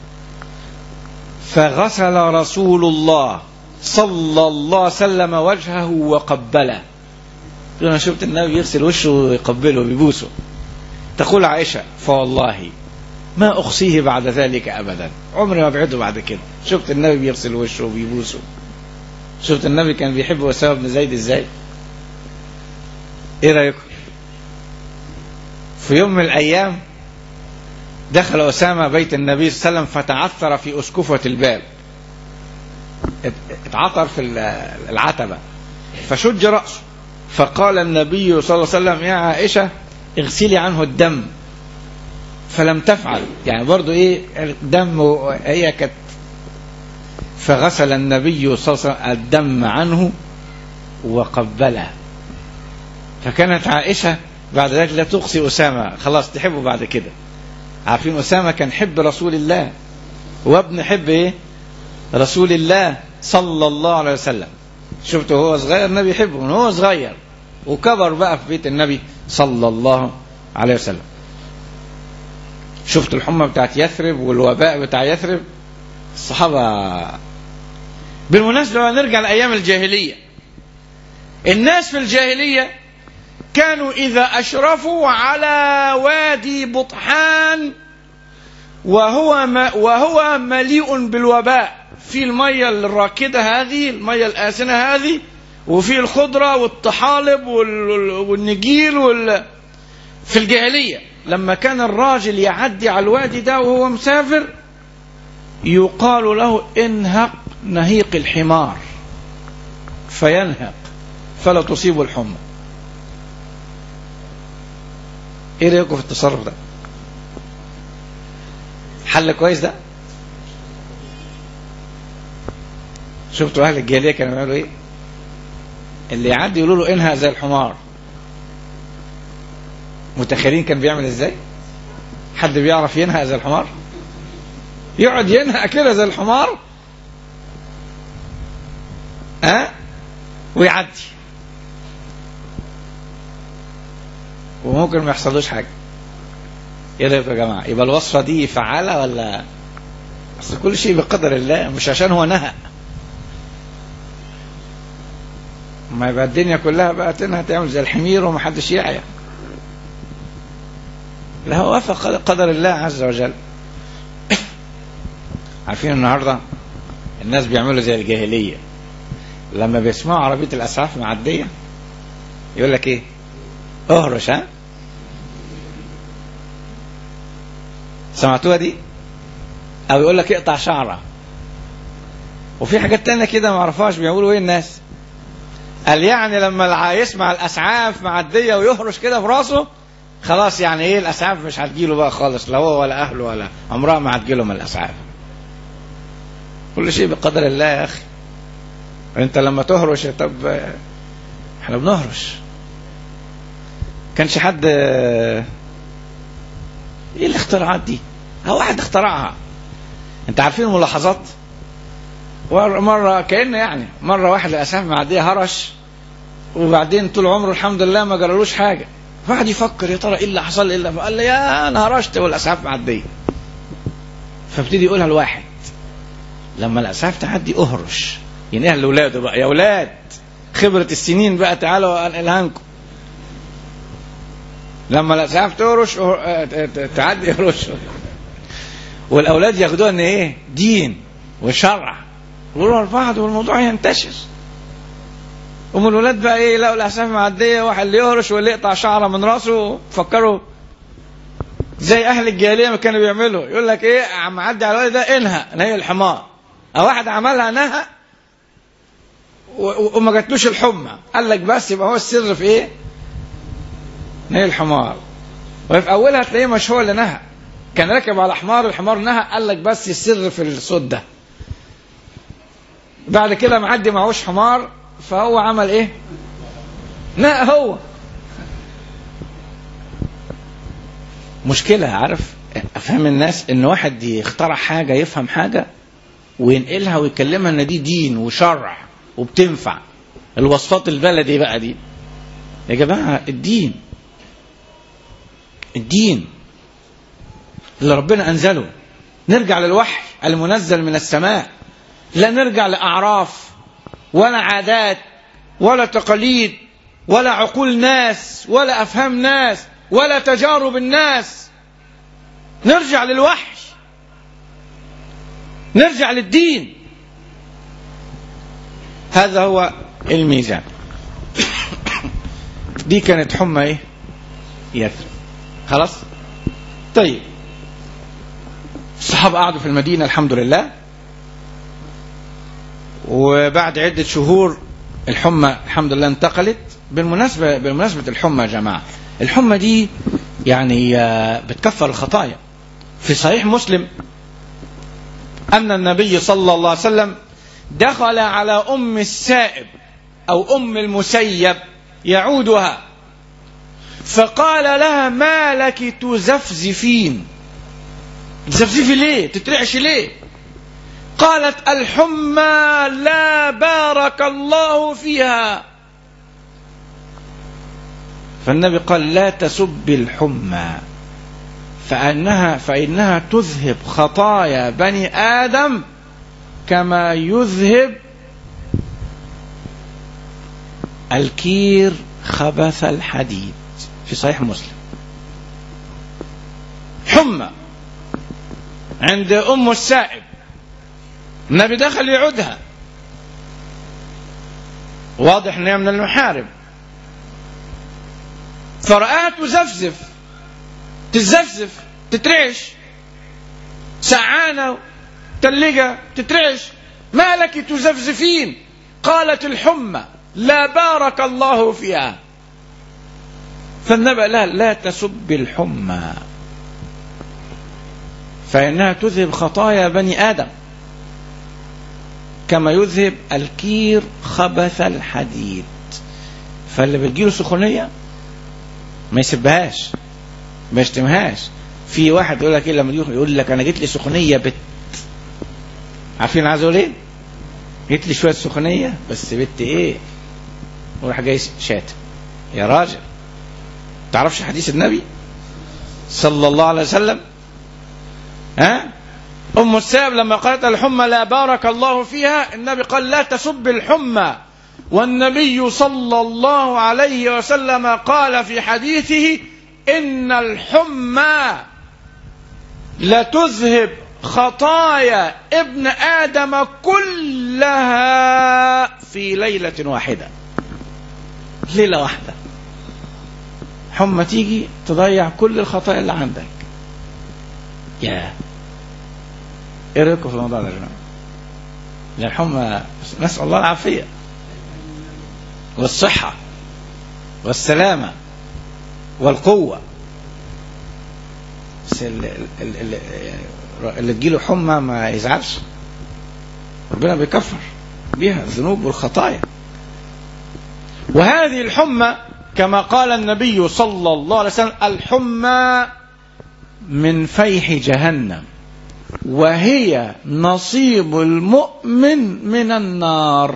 فغسل رسول الله صلى الله عليه وسلم وجهه وقبله انا شفت النبي يغسل وشه ويقبله ويبوسه تقول عائشة فوالله ما أخصيه بعد ذلك أبدا عمري ما بعده بعد كده شفت النبي بيغسل وشه وبيبوسه شفت النبي كان بيحب أسامة بن زيد ازاي ايه رأيكم في يوم من الأيام دخل أسامة بيت النبي صلى الله عليه وسلم فتعثر في أسكفة الباب اتعثر في العتبة فشج رأسه فقال النبي صلى الله عليه وسلم يا عائشة اغسلي عنه الدم فلم تفعل يعني برضو ايه الدم هي كانت فغسل النبي صلى الله عليه وسلم الدم عنه وقبله فكانت عائشة بعد ذلك لا تقصي أسامة خلاص تحبه بعد كده عارفين أسامة كان حب رسول الله وابن حب ايه رسول الله صلى الله عليه وسلم شفته هو صغير النبي يحبه من هو صغير وكبر بقى في بيت النبي صلى الله عليه وسلم شفت الحمى بتاعت يثرب والوباء بتاع يثرب الصحابة بالمناسبة نرجع لأيام الجاهلية الناس في الجاهلية كانوا إذا أشرفوا على وادي بطحان وهو ما وهو مليء بالوباء في المية الراكدة هذه المية الآسنة هذه وفي الخضرة والطحالب وال- والنجيل وال... في الجاهلية لما كان الراجل يعدي على الوادي ده وهو مسافر يقال له انهق نهيق الحمار فينهق فلا تصيب الحمى ايه رايكم في التصرف ده حل كويس ده شفتوا اهل الجاهليه كانوا بيعملوا ايه اللي يعدي يقولوا له انهى زي الحمار متخيلين كان بيعمل ازاي حد بيعرف ينهى زي الحمار يقعد ينهى كده زي الحمار ها أه؟ ويعدي وممكن ما يحصلوش حاجه ايه رايكم يا جماعه يبقى الوصفه دي فعاله ولا اصل كل شيء بقدر الله مش عشان هو نهى ما يبقى الدنيا كلها بقى تنهى تعمل زي الحمير ومحدش يعيا لا هو وافق قدر الله عز وجل عارفين النهارده الناس بيعملوا زي الجاهليه لما بيسمعوا عربيه الاسعاف معديه يقول لك ايه اهرش ها سمعتوها دي او يقول لك اقطع شعره وفي حاجات تانية كده ما اعرفهاش بيقولوا ايه الناس قال يعني لما الع- يسمع الاسعاف معديه ويهرش كده في راسه خلاص يعني ايه الاسعاف مش هتجيله بقى خالص لا هو ولا اهله ولا عمرها ما هتجيله من الاسعاف كل شيء بقدر الله يا اخي انت لما تهرش طب آه، احنا بنهرش كانش حد آه، ايه الاختراعات دي هو واحد اخترعها انت عارفين الملاحظات ور- مرة كأن يعني مرة واحد الأسعاف معدية هرش وبعدين طول عمره الحمد لله ما جرالوش حاجة فقعد يفكر يا ترى ايه اللي حصل ايه اللي قال لي يا انا هرشت والاسعاف معديه فابتدي يقولها الواحد لما الاسعاف تعدي اهرش ينقلها لاولاده بقى يا اولاد خبره السنين بقى تعالوا انقلها لكم لما الاسعاف تهرش أه- ت- ت- تعدي اهرش والاولاد ياخدوها ان ايه دين وشرع يقولوا لبعض والموضوع ينتشر ام الولاد بقى ايه لقوا الاسعاف معديه واحد اللي يهرش واللي يقطع شعره من راسه فكروا زي اهل الجاهليه ما كانوا بيعملوا يقول لك ايه عم عدي على الولد ده انهى نهي الحمار او واحد عملها نهى و- و- وما جاتلوش الحمى قال لك بس يبقى هو السر في ايه نهي الحمار وفي اولها تلاقيه مش هو اللي نهى كان راكب على حمار الحمار نهى قال لك بس السر في الصوت ده بعد كده معدي معهوش حمار فهو عمل ايه لا هو مشكلة عارف افهم الناس ان واحد يخترع حاجة يفهم حاجة وينقلها ويكلمها ان دي دين وشرع وبتنفع الوصفات البلدي بقى دي يا جماعة الدين الدين اللي ربنا انزله نرجع للوحي المنزل من السماء لا نرجع لاعراف ولا عادات ولا تقاليد ولا عقول ناس ولا افهام ناس ولا تجارب الناس نرجع للوحي نرجع للدين هذا هو الميزان دي كانت حمى ايه يثرب خلاص طيب الصحابة قعدوا في المدينة الحمد لله وبعد عدة شهور الحمى الحمد لله انتقلت بالمناسبة بالمناسبة الحمى يا جماعة الحمى دي يعني آه، بتكفر الخطايا في صحيح مسلم أن النبي صلى الله عليه وسلم دخل على أم السائب أو أم المسيب يعودها فقال لها ما لك تزفزفين تزفزفي ليه تترعش ليه قالت الحمى لا بارك الله فيها فالنبي قال لا تسب الحمى فأنها فإنها تذهب خطايا بني آدم كما يذهب الكير خبث الحديد في صحيح مسلم حمى عند أم السائب النبي دخل يعودها واضح ان هي من المحارم فرآها تزفزف تزفزف تترعش سعانة تلقى تترعش ما لك تزفزفين قالت الحمى لا بارك الله فيها فالنبأ لا لا تسب الحمى فإنها تذهب خطايا بني آدم كما يذهب الكير خبث الحديد فاللي بتجيله سخونية ما يسبهاش ما يشتمهاش في واحد يقول لك ايه لما يقول لك انا جيت لي سخونيه بت عارفين عايز اقول ايه؟ جيت لي شويه سخونيه بس بت ايه؟ وراح جاي شاتم يا راجل تعرفش حديث النبي صلى الله عليه وسلم ها ام السائب لما قالت الحمى لا بارك الله فيها النبي قال لا تسب الحمى والنبي صلى الله عليه وسلم قال في حديثه ان الحمى لتذهب خطايا ابن ادم كلها في ليله واحده ليله واحده حمى تيجي تضيع كل الخطايا اللي عندك يا ايه رايكم في الموضوع ده يا جماعه الحمى نسال الله العافيه والصحه والسلامه والقوه بس اللي, اللي, اللي تجيله حمى ما يزعلش ربنا بيكفر بها الذنوب والخطايا وهذه الحمى كما قال النبي صلى الله عليه وسلم الحمى من فيح جهنم وهي نصيب المؤمن من النار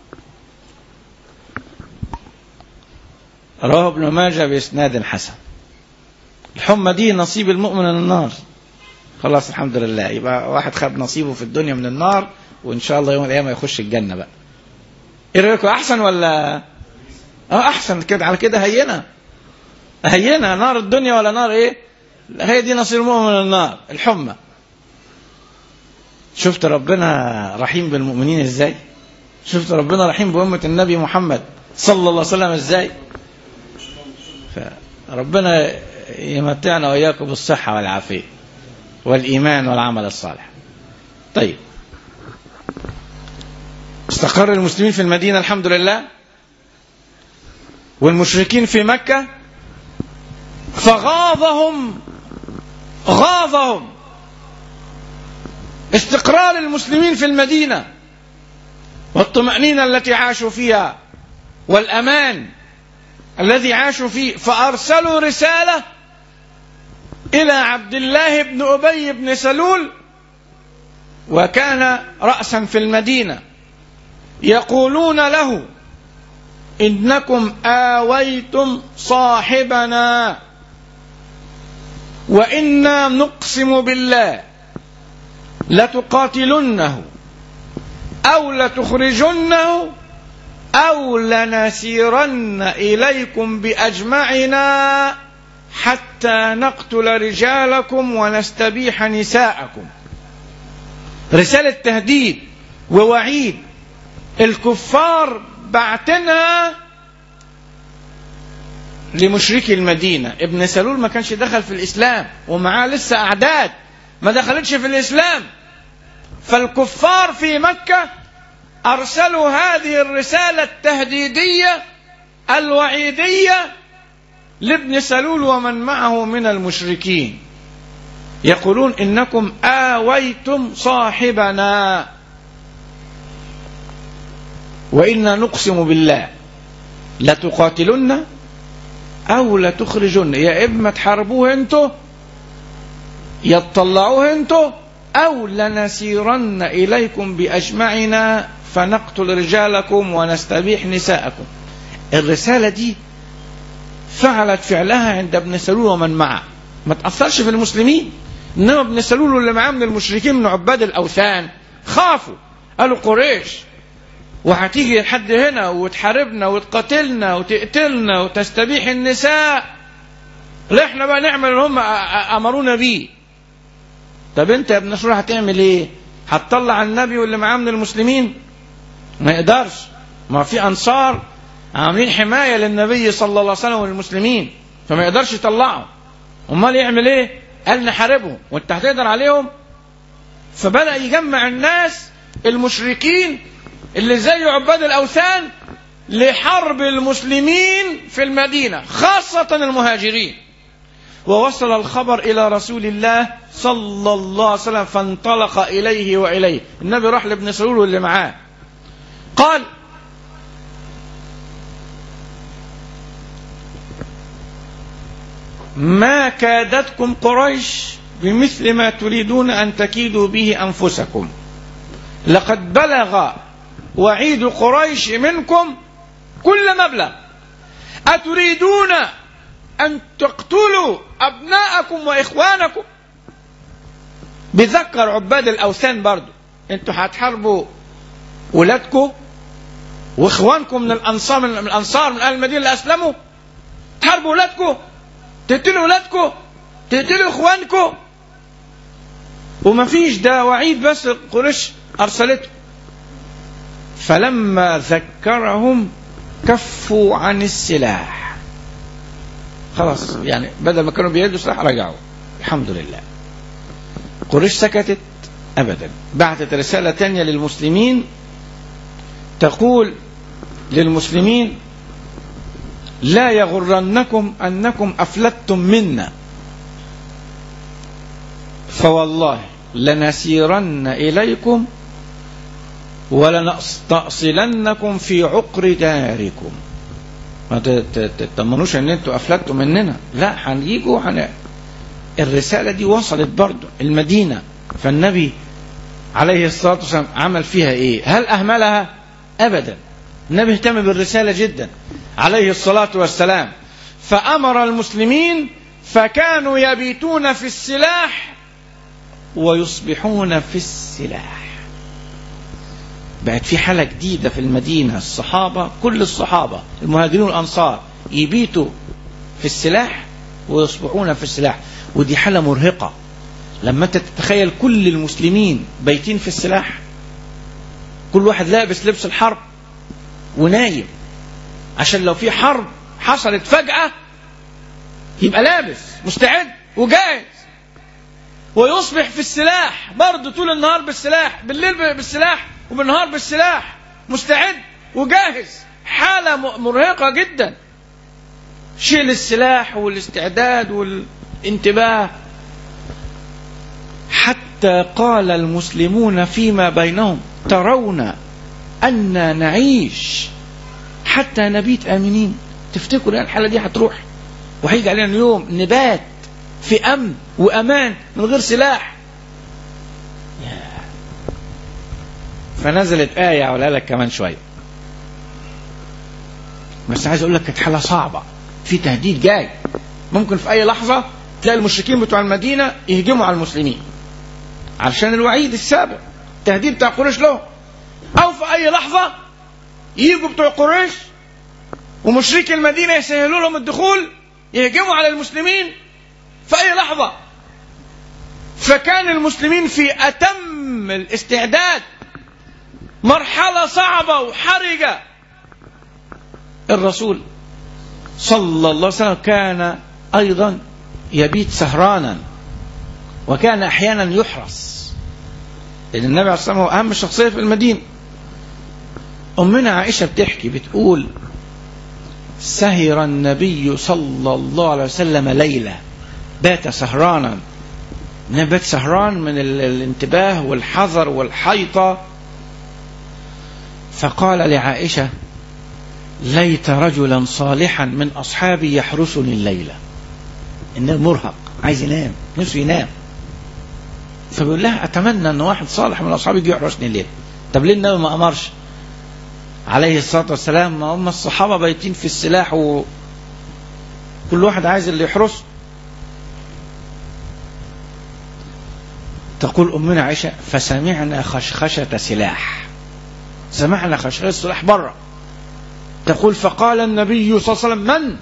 رواه ابن ماجه بإسناد حسن الحمى دي نصيب المؤمن من النار خلاص الحمد لله يبقى واحد خد نصيبه في الدنيا من النار وإن شاء الله يوم القيامة يخش الجنة بقى إيه رأيكم أحسن ولا اه أحسن كده على كده هينة هينة نار الدنيا ولا نار إيه هي دي نصيب المؤمن من النار الحمى شفت ربنا رحيم بالمؤمنين ازاي شفت ربنا رحيم بأمة النبي محمد صلى الله عليه وسلم ازاي فربنا يمتعنا وإياكم بالصحة والعافية والإيمان والعمل الصالح طيب استقر المسلمين في المدينة الحمد لله والمشركين في مكة فغاضهم غاضهم استقرار المسلمين في المدينة والطمأنينة التي عاشوا فيها والأمان الذي عاشوا فيه فأرسلوا رسالة إلى عبد الله بن أبي بن سلول وكان رأسا في المدينة يقولون له إنكم آويتم صاحبنا وإنا نقسم بالله لتقاتلنه أو لتخرجنه أو لنسيرن إليكم بأجمعنا حتى نقتل رجالكم ونستبيح نساءكم رسالة تهديد ووعيد الكفار بعتنها لمشركي المدينة ابن سلول ما كانش دخل في الإسلام ومعاه لسه أعداد ما دخلتش في الإسلام فالكفار في مكة أرسلوا هذه الرسالة التهديدية الوعيدية لابن سلول ومن معه من المشركين يقولون إنكم آويتم صاحبنا وإنا نقسم بالله لتقاتلن أو لتخرجن يا إما تحاربوه أنتوا يا تطلعوه أنتوا أو لنسيرن إليكم بأجمعنا فنقتل رجالكم ونستبيح نساءكم الرسالة دي فعلت فعلها عند ابن سلول ومن معه ما تأثرش في المسلمين إنما ابن سلول واللي معاه من المشركين من عباد الأوثان خافوا قالوا قريش وهتيجي لحد هنا وتحاربنا وتقاتلنا وتقتلنا وتستبيح النساء لا احنا بقى نعمل اللي هم امرونا بيه طب انت يا ابن سورة هتعمل ايه هتطلع النبي واللي معاه من المسلمين ما يقدرش ما في انصار عاملين حماية للنبي صلى الله عليه وسلم والمسلمين فما يقدرش يطلعهم امال يعمل ايه قال نحاربهم وانت هتقدر عليهم فبدأ يجمع الناس المشركين اللي زي عباد الأوثان لحرب المسلمين في المدينة خاصة المهاجرين ووصل الخبر إلى رسول الله صلى الله عليه وسلم فانطلق إليه وإليه النبي راح لابن سعود واللي معاه قال ما كادتكم قريش بمثل ما تريدون أن تكيدوا به أنفسكم لقد بلغ وعيد قريش منكم كل مبلغ أتريدون أن تقتلوا أبناءكم وإخوانكم بذكر عباد الأوثان برضو أنتوا هتحاربوا ولادكم وإخوانكم من الأنصار من الأنصار من أهل المدينة اللي أسلموا تحاربوا ولادكم تقتلوا ولادكم تقتلوا إخوانكم وما فيش ده وعيد بس قريش أرسلته فلما ذكرهم كفوا عن السلاح خلاص يعني بدل ما كانوا بيدوا سلاح رجعوا الحمد لله قريش سكتت أبدا بعثت رسالة تانية للمسلمين تقول للمسلمين لا يغرنكم أنكم أفلتم منا فوالله لنسيرن إليكم ولنستأصلنكم في عقر داركم ما تطمنوش ان انتوا افلتوا مننا لا هنيجوا هن... الرسالة دي وصلت برضه المدينة فالنبي عليه الصلاة والسلام عمل فيها ايه هل اهملها ابدا النبي اهتم بالرسالة جدا عليه الصلاة والسلام فامر المسلمين فكانوا يبيتون في السلاح ويصبحون في السلاح بقت في حالة جديدة في المدينة الصحابة كل الصحابة المهاجرين والأنصار يبيتوا في السلاح ويصبحون في السلاح ودي حالة مرهقة لما انت تتخيل كل المسلمين بيتين في السلاح كل واحد لابس لبس الحرب ونايم عشان لو في حرب حصلت فجأة يبقى لابس مستعد وجاهز ويصبح في السلاح برضه طول النهار بالسلاح بالليل بالسلاح وبالنهار بالسلاح مستعد وجاهز حالة مرهقة جدا شيل السلاح والاستعداد والانتباه حتى قال المسلمون فيما بينهم ترون أن نعيش حتى نبيت آمنين تفتكروا يعني الحالة دي هتروح وهيجي علينا اليوم نبات في أمن وأمان من غير سلاح فنزلت آية أقولها لك كمان شوية بس عايز أقول لك كانت حالة صعبة في تهديد جاي ممكن في أي لحظة تلاقي المشركين بتوع المدينة يهجموا على المسلمين علشان الوعيد السابق التهديد بتاع قريش له أو في أي لحظة يجوا بتوع قريش ومشركي المدينة يسهلوا لهم الدخول يهجموا على المسلمين في أي لحظة فكان المسلمين في أتم الاستعداد مرحلة صعبة وحرجة الرسول صلى الله عليه وسلم كان أيضا يبيت سهرانا وكان أحيانا يحرس لأن النبي عليه الصلاة والسلام هو أهم شخصية في المدينة أمنا عائشة بتحكي بتقول سهر النبي صلى الله عليه وسلم ليلة بات سهرانا نبات سهران من الانتباه والحذر والحيطة فقال لعائشة ليت رجلا صالحا من أصحابي يحرسني الليلة إنه مرهق عايز ينام نفسه ينام فبيقول لها أتمنى أن واحد صالح من أصحابي يجي يحرسني الليل طب ليه النبي ما أمرش عليه الصلاة والسلام ما هم الصحابة بايتين في السلاح وكل واحد عايز اللي يحرسه تقول أمنا عائشة فسمعنا خشخشة سلاح سمعنا خشخشة السلاح بره تقول فقال النبي صلى الله عليه وسلم من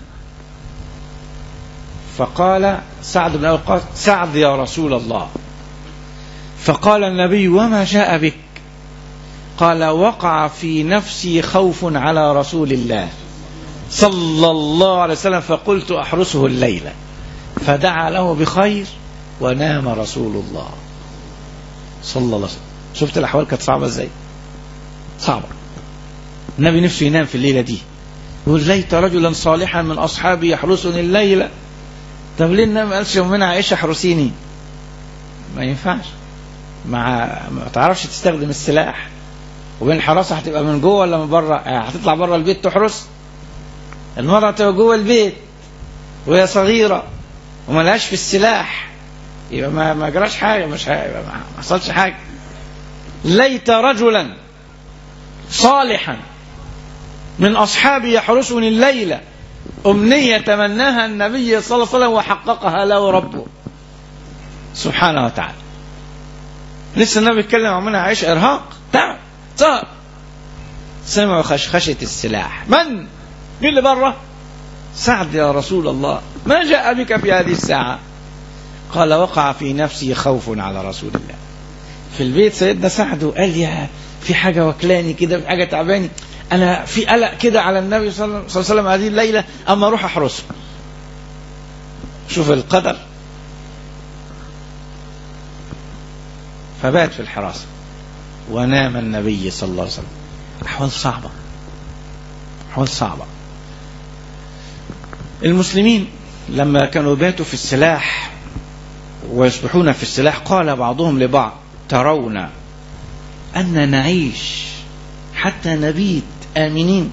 فقال سعد بن أبي وقاص سعد يا رسول الله فقال النبي وما جاء بك قال وقع في نفسي خوف على رسول الله صلى الله عليه وسلم فقلت أحرسه الليلة فدعا له بخير ونام رسول الله صلى الله عليه وسلم شفت الأحوال كانت صعبة ازاي صعبة النبي نفسه ينام في الليلة دي يقول ليت رجلا صالحا من أصحابي يحرسني الليلة طب ليه النبي ما قالش يومنا عائشة احرسيني ما ينفعش مع ما تعرفش تستخدم السلاح وبين الحراسة هتبقى من جوه ولا من بره هتطلع بره البيت تحرس المرأة تبقى جوه البيت وهي صغيرة وملهاش في السلاح يبقى ما ما جراش حاجة مش هيبقى ما حصلش حاجة ليت رجلا صالحا من أصحابي يحرسني الليلة أمنية تمناها النبي صلى الله عليه وسلم وحققها له ربه سبحانه وتعالى لسه النبي بيتكلم عن منها عيش إرهاق تعب صار سمعوا خشخشة السلاح من مين اللي بره سعد يا رسول الله ما جاء بك في هذه الساعة قال وقع في نفسي خوف على رسول الله في البيت سيدنا سعد قال يا في حاجة وكلاني كده في حاجة تعباني أنا في قلق كده على النبي صلى الله عليه وسلم هذه الليلة أما أروح أحرسه شوف القدر فبات في الحراسة ونام النبي صلى الله عليه وسلم أحوال صعبة أحوال صعبة المسلمين لما كانوا باتوا في السلاح ويصبحون في السلاح قال بعضهم لبعض ترون أن نعيش حتى نبيت آمنين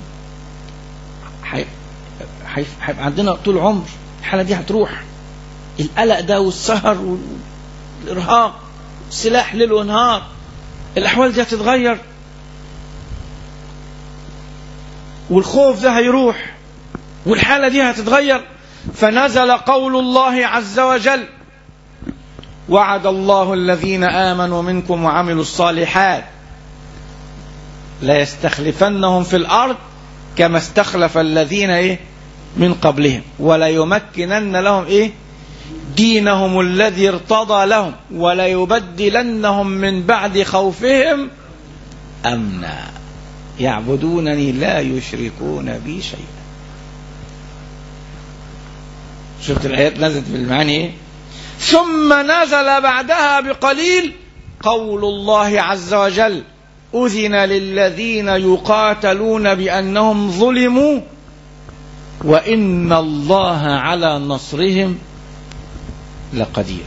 هيبقى عندنا طول عمر الحالة دي هتروح القلق ده والسهر والإرهاق السلاح ليل ونهار الأحوال دي هتتغير والخوف ده هيروح والحالة دي هتتغير فنزل قول الله عز وجل وعد الله الذين آمنوا منكم وعملوا الصالحات لا يستخلفنهم في الأرض كما استخلف الذين إيه من قبلهم ولا يمكنن لهم إيه دينهم الذي ارتضى لهم ولا يبدلنهم من بعد خوفهم أمنا يعبدونني لا يشركون بي شيئا شفت الآيات نزلت بالمعاني إيه ثم نزل بعدها بقليل قول الله عز وجل أذن للذين يقاتلون بأنهم ظلموا وإن الله على نصرهم لقدير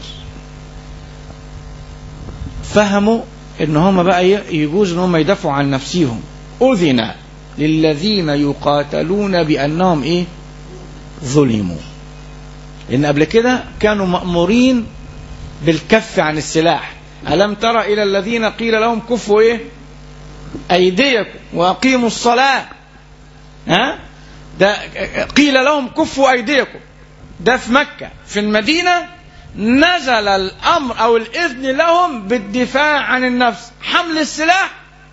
فهموا ان هم بقى يجوز ان هم يدافعوا عن نفسهم اذن للذين يقاتلون بانهم ايه ظلموا لان قبل كده كانوا مامورين بالكف عن السلاح الم تر الى الذين قيل لهم كفوا ايه ايديكم واقيموا الصلاه ها ده قيل لهم كفوا ايديكم ده في مكه في المدينه نزل الامر او الاذن لهم بالدفاع عن النفس حمل السلاح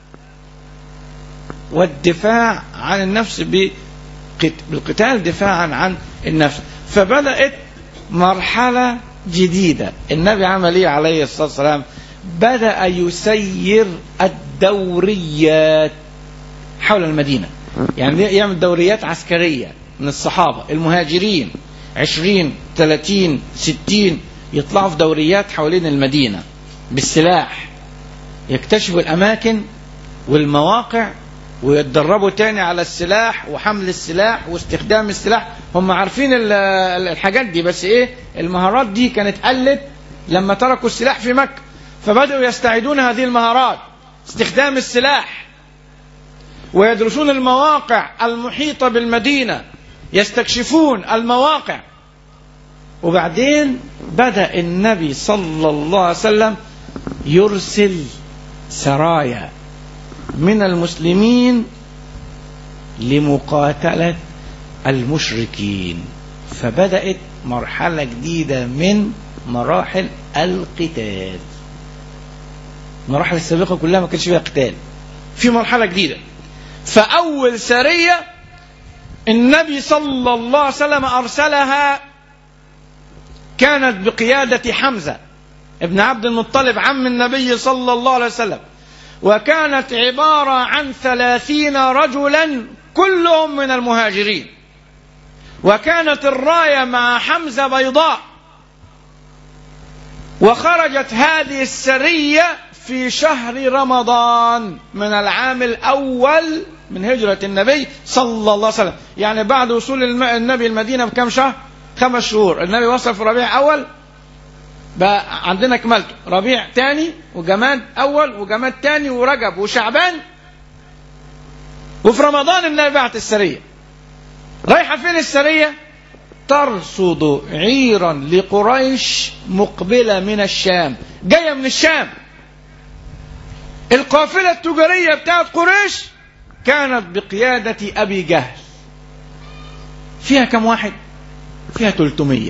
والدفاع عن النفس بالقتال دفاعا عن النفس فبدات مرحله جديده النبي عمل ايه عليه الصلاه والسلام بدا يسير الدوريات حول المدينه يعني يعمل دوريات عسكريه من الصحابه المهاجرين عشرين ثلاثين ستين يطلعوا في دوريات حوالين المدينة بالسلاح يكتشفوا الأماكن والمواقع ويتدربوا تاني على السلاح وحمل السلاح واستخدام السلاح هم عارفين الحاجات دي بس ايه المهارات دي كانت قلت لما تركوا السلاح في مكة فبدأوا يستعيدون هذه المهارات استخدام السلاح ويدرسون المواقع المحيطة بالمدينة يستكشفون المواقع وبعدين بدأ النبي صلى الله عليه وسلم يرسل سرايا من المسلمين لمقاتلة المشركين فبدأت مرحلة جديدة من مراحل القتال المراحل السابقة كلها ما كانش فيها قتال في مرحلة جديدة فأول سرية النبي صلى الله عليه وسلم أرسلها كانت بقيادة حمزة ابن عبد المطلب عم النبي صلى الله عليه وسلم وكانت عبارة عن ثلاثين رجلا كلهم من المهاجرين وكانت الراية مع حمزة بيضاء وخرجت هذه السرية في شهر رمضان من العام الأول من هجرة النبي صلى الله عليه وسلم يعني بعد وصول الم- النبي المدينة بكم شهر خمس شهور النبي وصل في ربيع أول بقى عندنا كملته ربيع تاني وجماد أول وجماد تاني ورجب وشعبان وفي رمضان النبي بعت السرية رايحة فين السرية ترصد عيرا لقريش مقبلة من الشام جاية من الشام القافلة التجارية بتاعت قريش كانت بقيادة أبي جهل فيها كم واحد فيها 300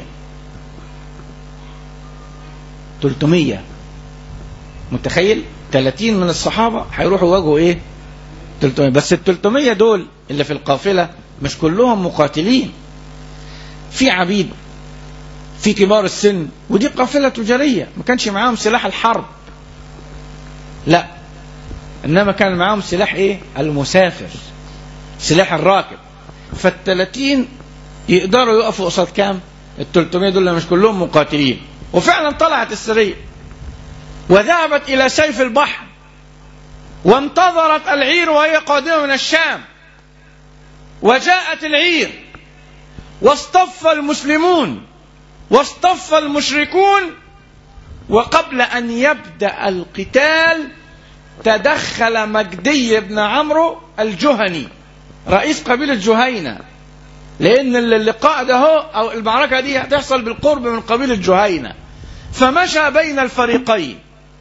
300 متخيل 30 من الصحابة هيروحوا يواجهوا ايه 300 بس ال 300 دول اللي في القافلة مش كلهم مقاتلين في عبيد في كبار السن ودي قافلة تجارية ما كانش معاهم سلاح الحرب لا انما كان معاهم سلاح ايه المسافر سلاح الراكب فالثلاثين يقدروا يقفوا قصاد كام ال 300 دول مش كلهم مقاتلين وفعلا طلعت السرية وذهبت إلى سيف البحر وانتظرت العير وهي قادمة من الشام وجاءت العير واصطف المسلمون واصطف المشركون وقبل أن يبدأ القتال تدخل مجدي بن عمرو الجهني رئيس قبيلة جهينة لأن اللقاء ده هو أو المعركة دي هتحصل بالقرب من قبيلة جهينة فمشى بين الفريقين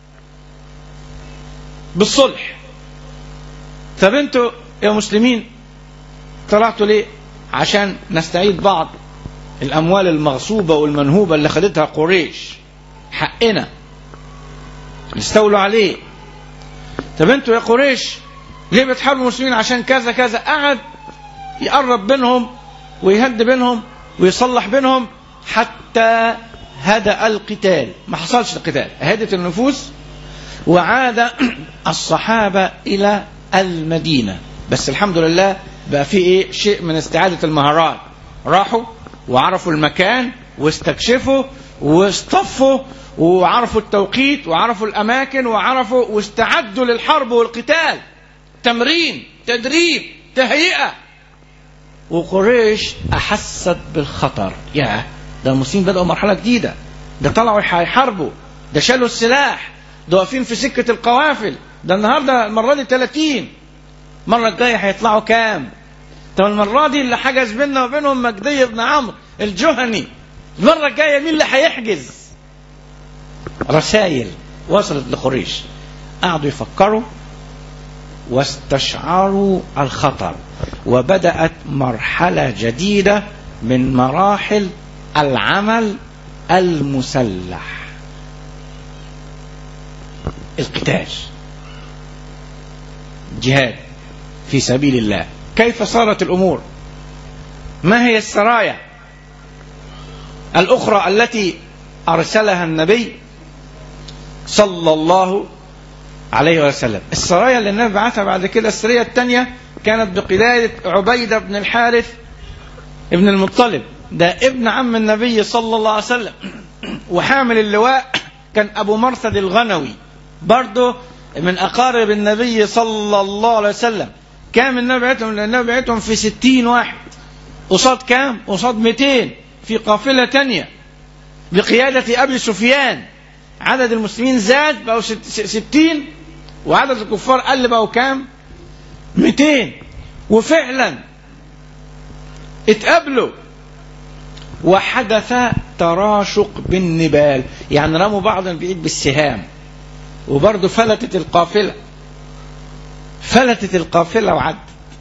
بالصلح طب انتوا يا مسلمين طلعتوا ليه عشان نستعيد بعض الأموال المغصوبة والمنهوبة اللي خدتها قريش حقنا نستولوا عليه طب انتوا يا قريش ليه بتحاربوا المسلمين عشان كذا كذا قعد يقرب بينهم ويهد بينهم ويصلح بينهم حتى هدأ القتال ما حصلش القتال هدت النفوس وعاد الصحابة إلى المدينة بس الحمد لله بقى في ايه شيء من استعادة المهارات راحوا وعرفوا المكان واستكشفوا واصطفوا وعرفوا التوقيت وعرفوا الأماكن وعرفوا واستعدوا للحرب والقتال تمرين تدريب تهيئة وقريش أحست بالخطر يا ده المسلمين بدأوا مرحلة جديدة ده طلعوا هيحاربوا ده شالوا السلاح ده واقفين في سكة القوافل ده النهاردة المرة دي 30 المرة الجاية هيطلعوا كام طب المرة دي اللي حجز بيننا وبينهم مجدي بن عمرو الجهني المرة الجاية مين اللي هيحجز رسائل وصلت لقريش قعدوا يفكروا واستشعروا الخطر وبدأت مرحلة جديدة من مراحل العمل المسلح القتال جهاد في سبيل الله كيف صارت الأمور ما هي السرايا الأخرى التي أرسلها النبي صلى الله عليه وسلم السرايا اللي النبي بعثها بعد كده السرية الثانية كانت بقيادة عبيدة بن الحارث ابن المطلب ده ابن عم النبي صلى الله عليه وسلم وحامل اللواء كان أبو مرثد الغنوي برضه من أقارب النبي صلى الله عليه وسلم كام النبي بعتهم النبي بعتهم في ستين واحد قصاد كام قصاد 200 في قافلة تانية بقيادة أبي سفيان عدد المسلمين زاد بقوا ستين وعدد الكفار قل بقوا كام 200 وفعلا اتقابلوا وحدث تراشق بالنبال يعني رموا بعضا بعيد بالسهام وبرضه فلتت القافلة فلتت القافلة وعدت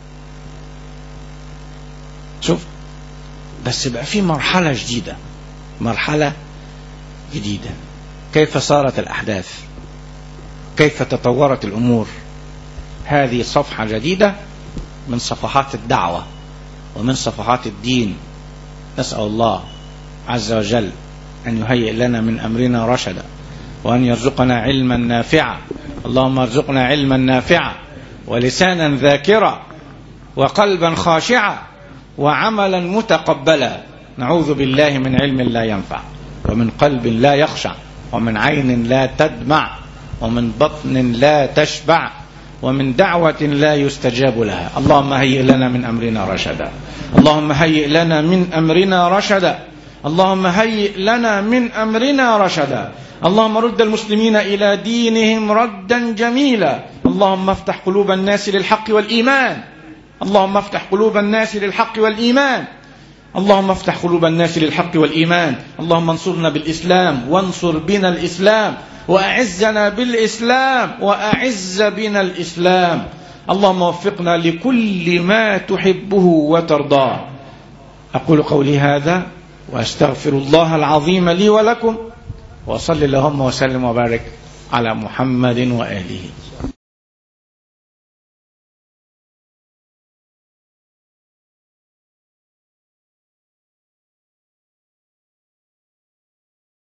شوف بس بقى في مرحلة جديدة مرحلة جديدة كيف صارت الأحداث كيف تطورت الأمور هذه صفحة جديدة من صفحات الدعوة ومن صفحات الدين نسأل الله عز وجل أن يهيئ لنا من أمرنا رشدا وأن يرزقنا علما نافعا اللهم ارزقنا علما نافعا ولسانا ذاكرا وقلبا خاشعا وعملا متقبلا نعوذ بالله من علم لا ينفع ومن قلب لا يخشع ومن عين لا تدمع ومن بطن لا تشبع ومن دعوة لا يستجاب لها اللهم هيئ لنا من أمرنا رشدا اللهم هيئ لنا من أمرنا رشدا اللهم هيئ لنا من أمرنا رشدا اللهم رد المسلمين إلى دينهم ردا جميلا اللهم افتح قلوب الناس للحق والإيمان اللهم افتح قلوب الناس للحق والإيمان اللهم افتح قلوب الناس للحق والإيمان اللهم انصرنا بالإسلام وانصر بنا الإسلام وأعزنا بالإسلام وأعز بنا الإسلام اللهم وفقنا لكل ما تحبه وترضاه أقول قولي هذا وأستغفر الله العظيم لي ولكم وصل اللهم وسلم وبارك على محمد وآله